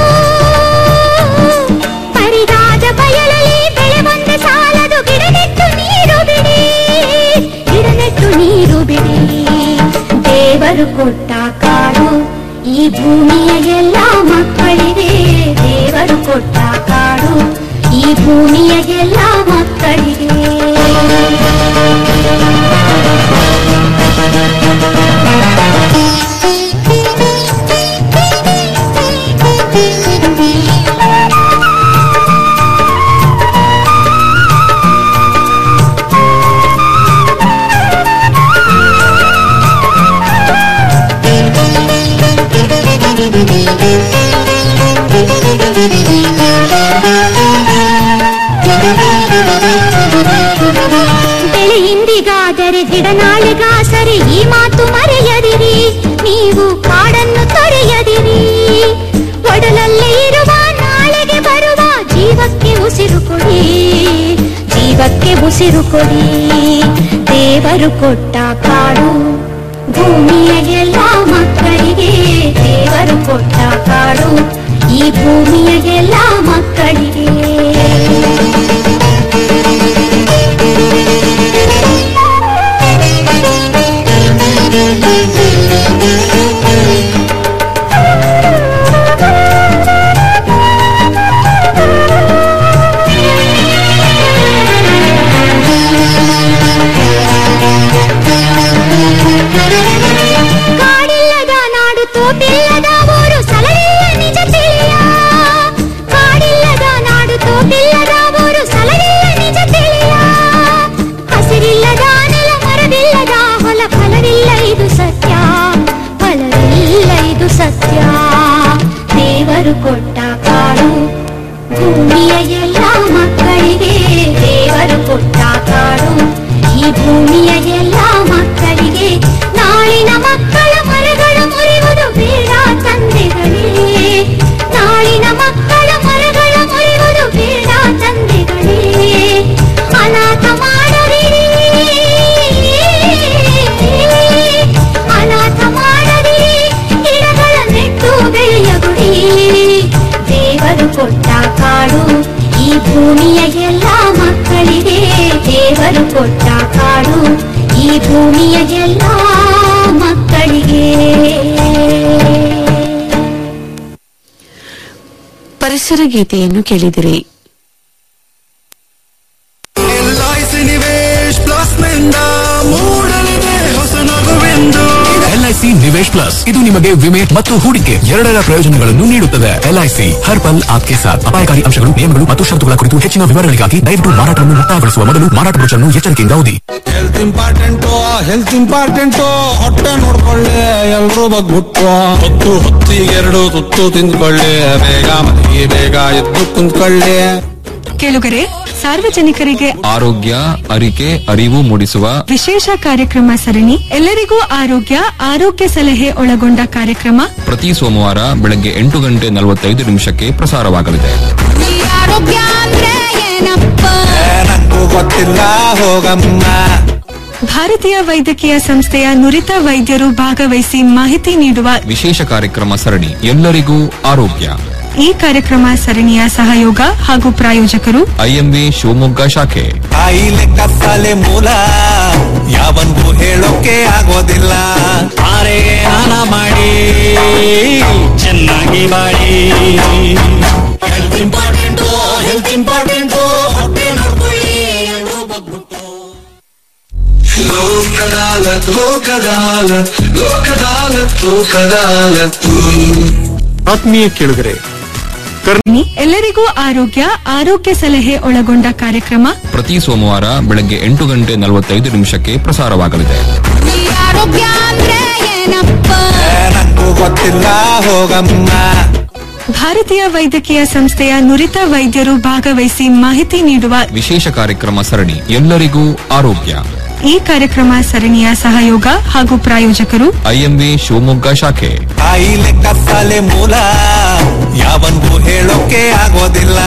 ಪರಿದಾದ ಬಯಲಲ್ಲಿ ಬೆಳೆ ಒಂದೇ ಸಾಲದು ಗಿಡ ನೆಟ್ಟು ನೀರು ಬಿಡಿ ಗಿಡ ನೆಟ್ಟು ನೀರು ಬಿಡಿ ದೇವರು ಕೊಟ್ಟ ಕಾಡು ಈ ಭೂಮಿಯ ಎಲ್ಲ ಮಕ್ಕಳಿಗೆ ದೇವರು ಕೊಟ್ಟ ಕಾಡು ಈ ಭೂಮಿಯ ಎಲ್ಲ ಮಕ್ಕಳಿಗೆ ಬೆಳೆ ಇಂದಿಗಾದರೆ ಗಿಡ ನಾಳೆಗಾಸರೆ ಈ ಮಾತು ಮರೆಯದಿರಿ ನೀವು ಕಾಡನ್ನು ತೊರೆಯದಿರಿ ಒಡಲಲ್ಲೇ ಇರುವ ನಾಳೆಗೆ ಬರುವ ಜೀವಕ್ಕೆ ಉಸಿರು ಕೊಡಿ ಜೀವಕ್ಕೆ ಉಸಿರು ಕೊಡಿ ದೇವರು ಕೊಟ್ಟ ಕಾಡು ಭೂಮಿಯ ಎಲ್ಲ ಮಕ್ಕಳಿಗೆ ದೇವರು ಕೊಟ್ಟ ಕಾಡು ಈ ಭೂಮಿಯ ಎಲ್ಲ ಮಕ್ಕಳಿಗೆ ಕಾಡಿಲ್ಲದ ನಾಡು ತೋಪಿಲ್ಲದ ಊರು ಸಲವಿಲ್ಲ ನಿಜ ತಿಳಿಯ ಕಾಡಿಲ್ಲದ ನಾಡು ತೋಪಿಲ್ಲದ ಊರು ಸಲವಿಲ್ಲ ನಿಜ ತಿಳಿಯ ಹಸಿರಿಲ್ಲದ ನೆಲ ಮರವಿಲ್ಲದ ಹೊಲ ಫಲವಿಲ್ಲ ಇದು ಸತ್ಯ ಫಲವಿಲ್ಲ ಇದು ಸತ್ಯ ದೇವರು ಕೊಟ್ಟ ಕಾಡು ಭೂಮಿಯ ಎಲ್ಲ ಮಕ್ಕಳಿಗೆ ದೇವರು ಕೊಟ್ಟ ಕಾಡು ಈ ಭೂಮಿಯ ಎಲ್ಲ ಮಕ್ಕಳಿಗೆ ನಾಳಿನ ಮಕ್ಕಳ ಮರಗಳು ಮುರಿಯುವುದು ಬೇಡ ತಂದೆಗಳೇ ನಾಳಿನ ಮಕ್ಕಳ ಮರಗಳ ಮುರಿಯುವುದು ಬೇಡ ತಂದೆಗಳೇ ಅನಾಥ ಮಾಡದಿರಿ ಅನಾಥ ಮಾಡದಿರಿ ಗಿಡಗಳ ನೆಟ್ಟು ಬೆಳೆಯಗುಡಿ ದೇವರು ಕೊಟ್ಟ ಕಾಡು ಈ ಭೂಮಿಯ ಎಲ್ಲ ಮಕ್ಕಳಿಗೆ ದೇವರು ಕೊಟ್ಟ ಕಾಡು ಈ ಭೂಮಿಯ ಎಲ್ಲ ಮಕ್ಕಳಿಗೆ ಪರಿಸರ ಗೀತೆಯನ್ನು ಕೇಳಿದಿರಿ ಎಲ್ಐಸಿ ನಿವೇಶ್ ಪ್ಲಸ್ ನಿಂದ ಮೂಡಲಿದೆ ಹೊಸ ನಗುವೆಂದು ಎಲ್ಐಸಿ ನಿವೇಶ್ ಪ್ಲಸ್ ಇದು ನಿಮಗೆ ವಿಮೆ ಮತ್ತು ಹೂಡಿಕೆ ಎರಡರ ಪ್ರಯೋಜನಗಳನ್ನು ನೀಡುತ್ತದೆ ಎಲ್ಐಸಿ ಹರ್ ಪಲ್ ಆಪ್ಕೆ ಸಾಥ್ ಅಪಾಯಕಾರಿ ಅಂಶಗಳು ನಿಯಮಗಳು ಮತ್ತು ಷರತ್ತುಗಳ ಕುರಿತು ಹೆಚ್ಚಿನ ವಿವರಗಳಿಗಾಗಿ ದಯವಿಟ್ಟು ಮಾರಾಟವನ್ನು ಮುಕ್ತಾಯಗೊಳಿಸುವ ಮೊದಲು ಮಾರಾಟ ಬ್ರೋಚರ್ನ್ನು ಎಚ್ಚರಿಕೆಯಿಂದ ಓದಿ ಹೆಲ್ತ್ ಇಂಪಾರ್ಟೆಂಟು ಹೆಲ್ತ್ ಇಂಪಾರ್ಟೆಂಟು ಹೊಟ್ಟೆ ನೋಡ್ಕೊಳ್ಳಿ ಎಲ್ರೂ ಬಗ್ಬಿಟ್ಟು ಹೊತ್ತು ಹೊತ್ತಿಗೆ ಎರಡು ತುತ್ತು ತಿಂದ್ಕೊಳ್ಳಿ ಬೇಗ ಮನೆಗೆ ಬೇಗ ಎದ್ದು ಕುಂತ್ಕೊಳ್ಳಿ ಕೇಳುಗರೆ ಸಾರ್ವಜನಿಕರಿಗೆ ಆರೋಗ್ಯ ಅರಿಕೆ ಅರಿವು ಮೂಡಿಸುವ ವಿಶೇಷ ಕಾರ್ಯಕ್ರಮ ಸರಣಿ ಎಲ್ಲರಿಗೂ ಆರೋಗ್ಯ ಆರೋಗ್ಯ ಸಲಹೆ ಒಳಗೊಂಡ ಕಾರ್ಯಕ್ರಮ ಪ್ರತಿ ಸೋಮವಾರ ಬೆಳಗ್ಗೆ ಎಂಟು ಗಂಟೆ ನಲವತ್ತೈದು ನಿಮಿಷಕ್ಕೆ ಪ್ರಸಾರವಾಗಲಿದೆ ಆರೋಗ್ಯ ಅಂದ್ರೆ ಏನಪ್ಪ ನಂಗೂ ಗೊತ್ತಿಲ್ಲ ಹೋಗಮ್ಮ ಭಾರತೀಯ ವೈದ್ಯಕೀಯ ಸಂಸ್ಥೆಯ ನುರಿತ ವೈದ್ಯರು ಭಾಗವಹಿಸಿ ಮಾಹಿತಿ ನೀಡುವ ವಿಶೇಷ ಕಾರ್ಯಕ್ರಮ ಸರಣಿ ಎಲ್ಲರಿಗೂ ಆರೋಗ್ಯ ಈ ಕಾರ್ಯಕ್ರಮ ಸರಣಿಯ ಸಹಯೋಗ ಹಾಗೂ ಪ್ರಾಯೋಜಕರು ಐಎಂವಿ ಶಿವಮೊಗ್ಗ ಶಾಖೆ ಕಾಯಿಲೆ ಕತ್ತಲೆ ಮೂಲ ಯಾವನ್ಗೂ ಹೇಳೋಕೆ ಆಗೋದಿಲ್ಲ ಆರೆ ಸ್ನಾನ ಮಾಡಿ ಚೆನ್ನಾಗಿ ಬಾಳಿ ಹೆಲ್ತ್ ಇಂಪಾರ್ಟೆಂಟು ಹೆಲ್ತ್ ಇಂಪಾರ್ಟೆಂಟು ಹೊಟ್ಟೆ ನೋಡ್ಕೊಳ್ಳಿ ಎಲ್ರೂ ಬಗ್ಬಿಟ್ಟು ಲೋಕದಾಲತ್ ಲೋಕದಾಲತ್ ಲೋಕದಾಲತ್ ಲೋಕದಾಲತ್ ಆತ್ಮೀಯ ಕೇಳುಗರೆ ಎಲ್ಲರಿಗೂ ಆರೋಗ್ಯ ಆರೋಗ್ಯ ಸಲಹೆ ಒಳಗೊಂಡ ಕಾರ್ಯಕ್ರಮ ಪ್ರತಿ ಸೋಮವಾರ ಬೆಳಗ್ಗೆ ಎಂಟು ಗಂಟೆ ನಲವತ್ತೈದು ನಿಮಿಷಕ್ಕೆ ಪ್ರಸಾರವಾಗಲಿದೆ ಈ ಆರೋಗ್ಯ ಅಂದ್ರೆ ಏನಪ್ಪ ನಂಗೂ ಗೊತ್ತಿಲ್ಲ ಹೋಗಮ್ಮ ಭಾರತೀಯ ವೈದ್ಯಕೀಯ ಸಂಸ್ಥೆಯ ನುರಿತ ವೈದ್ಯರು ಭಾಗವಹಿಸಿ ಮಾಹಿತಿ ನೀಡುವ ವಿಶೇಷ ಕಾರ್ಯಕ್ರಮ ಸರಣಿ ಎಲ್ಲರಿಗೂ ಆರೋಗ್ಯ ಈ ಕಾರ್ಯಕ್ರಮ ಸರಣಿಯ ಸಹಯೋಗ ಹಾಗೂ ಪ್ರಾಯೋಜಕರು ಐಎಂವಿ ಶಿವಮೊಗ್ಗ ಶಾಖೆ ಕಾಯಿಲೆ ಕತ್ತಲೆ ಮೂಲ ಯಾವನ್ಗೂ ಹೇಳೋಕೆ ಆಗೋದಿಲ್ಲ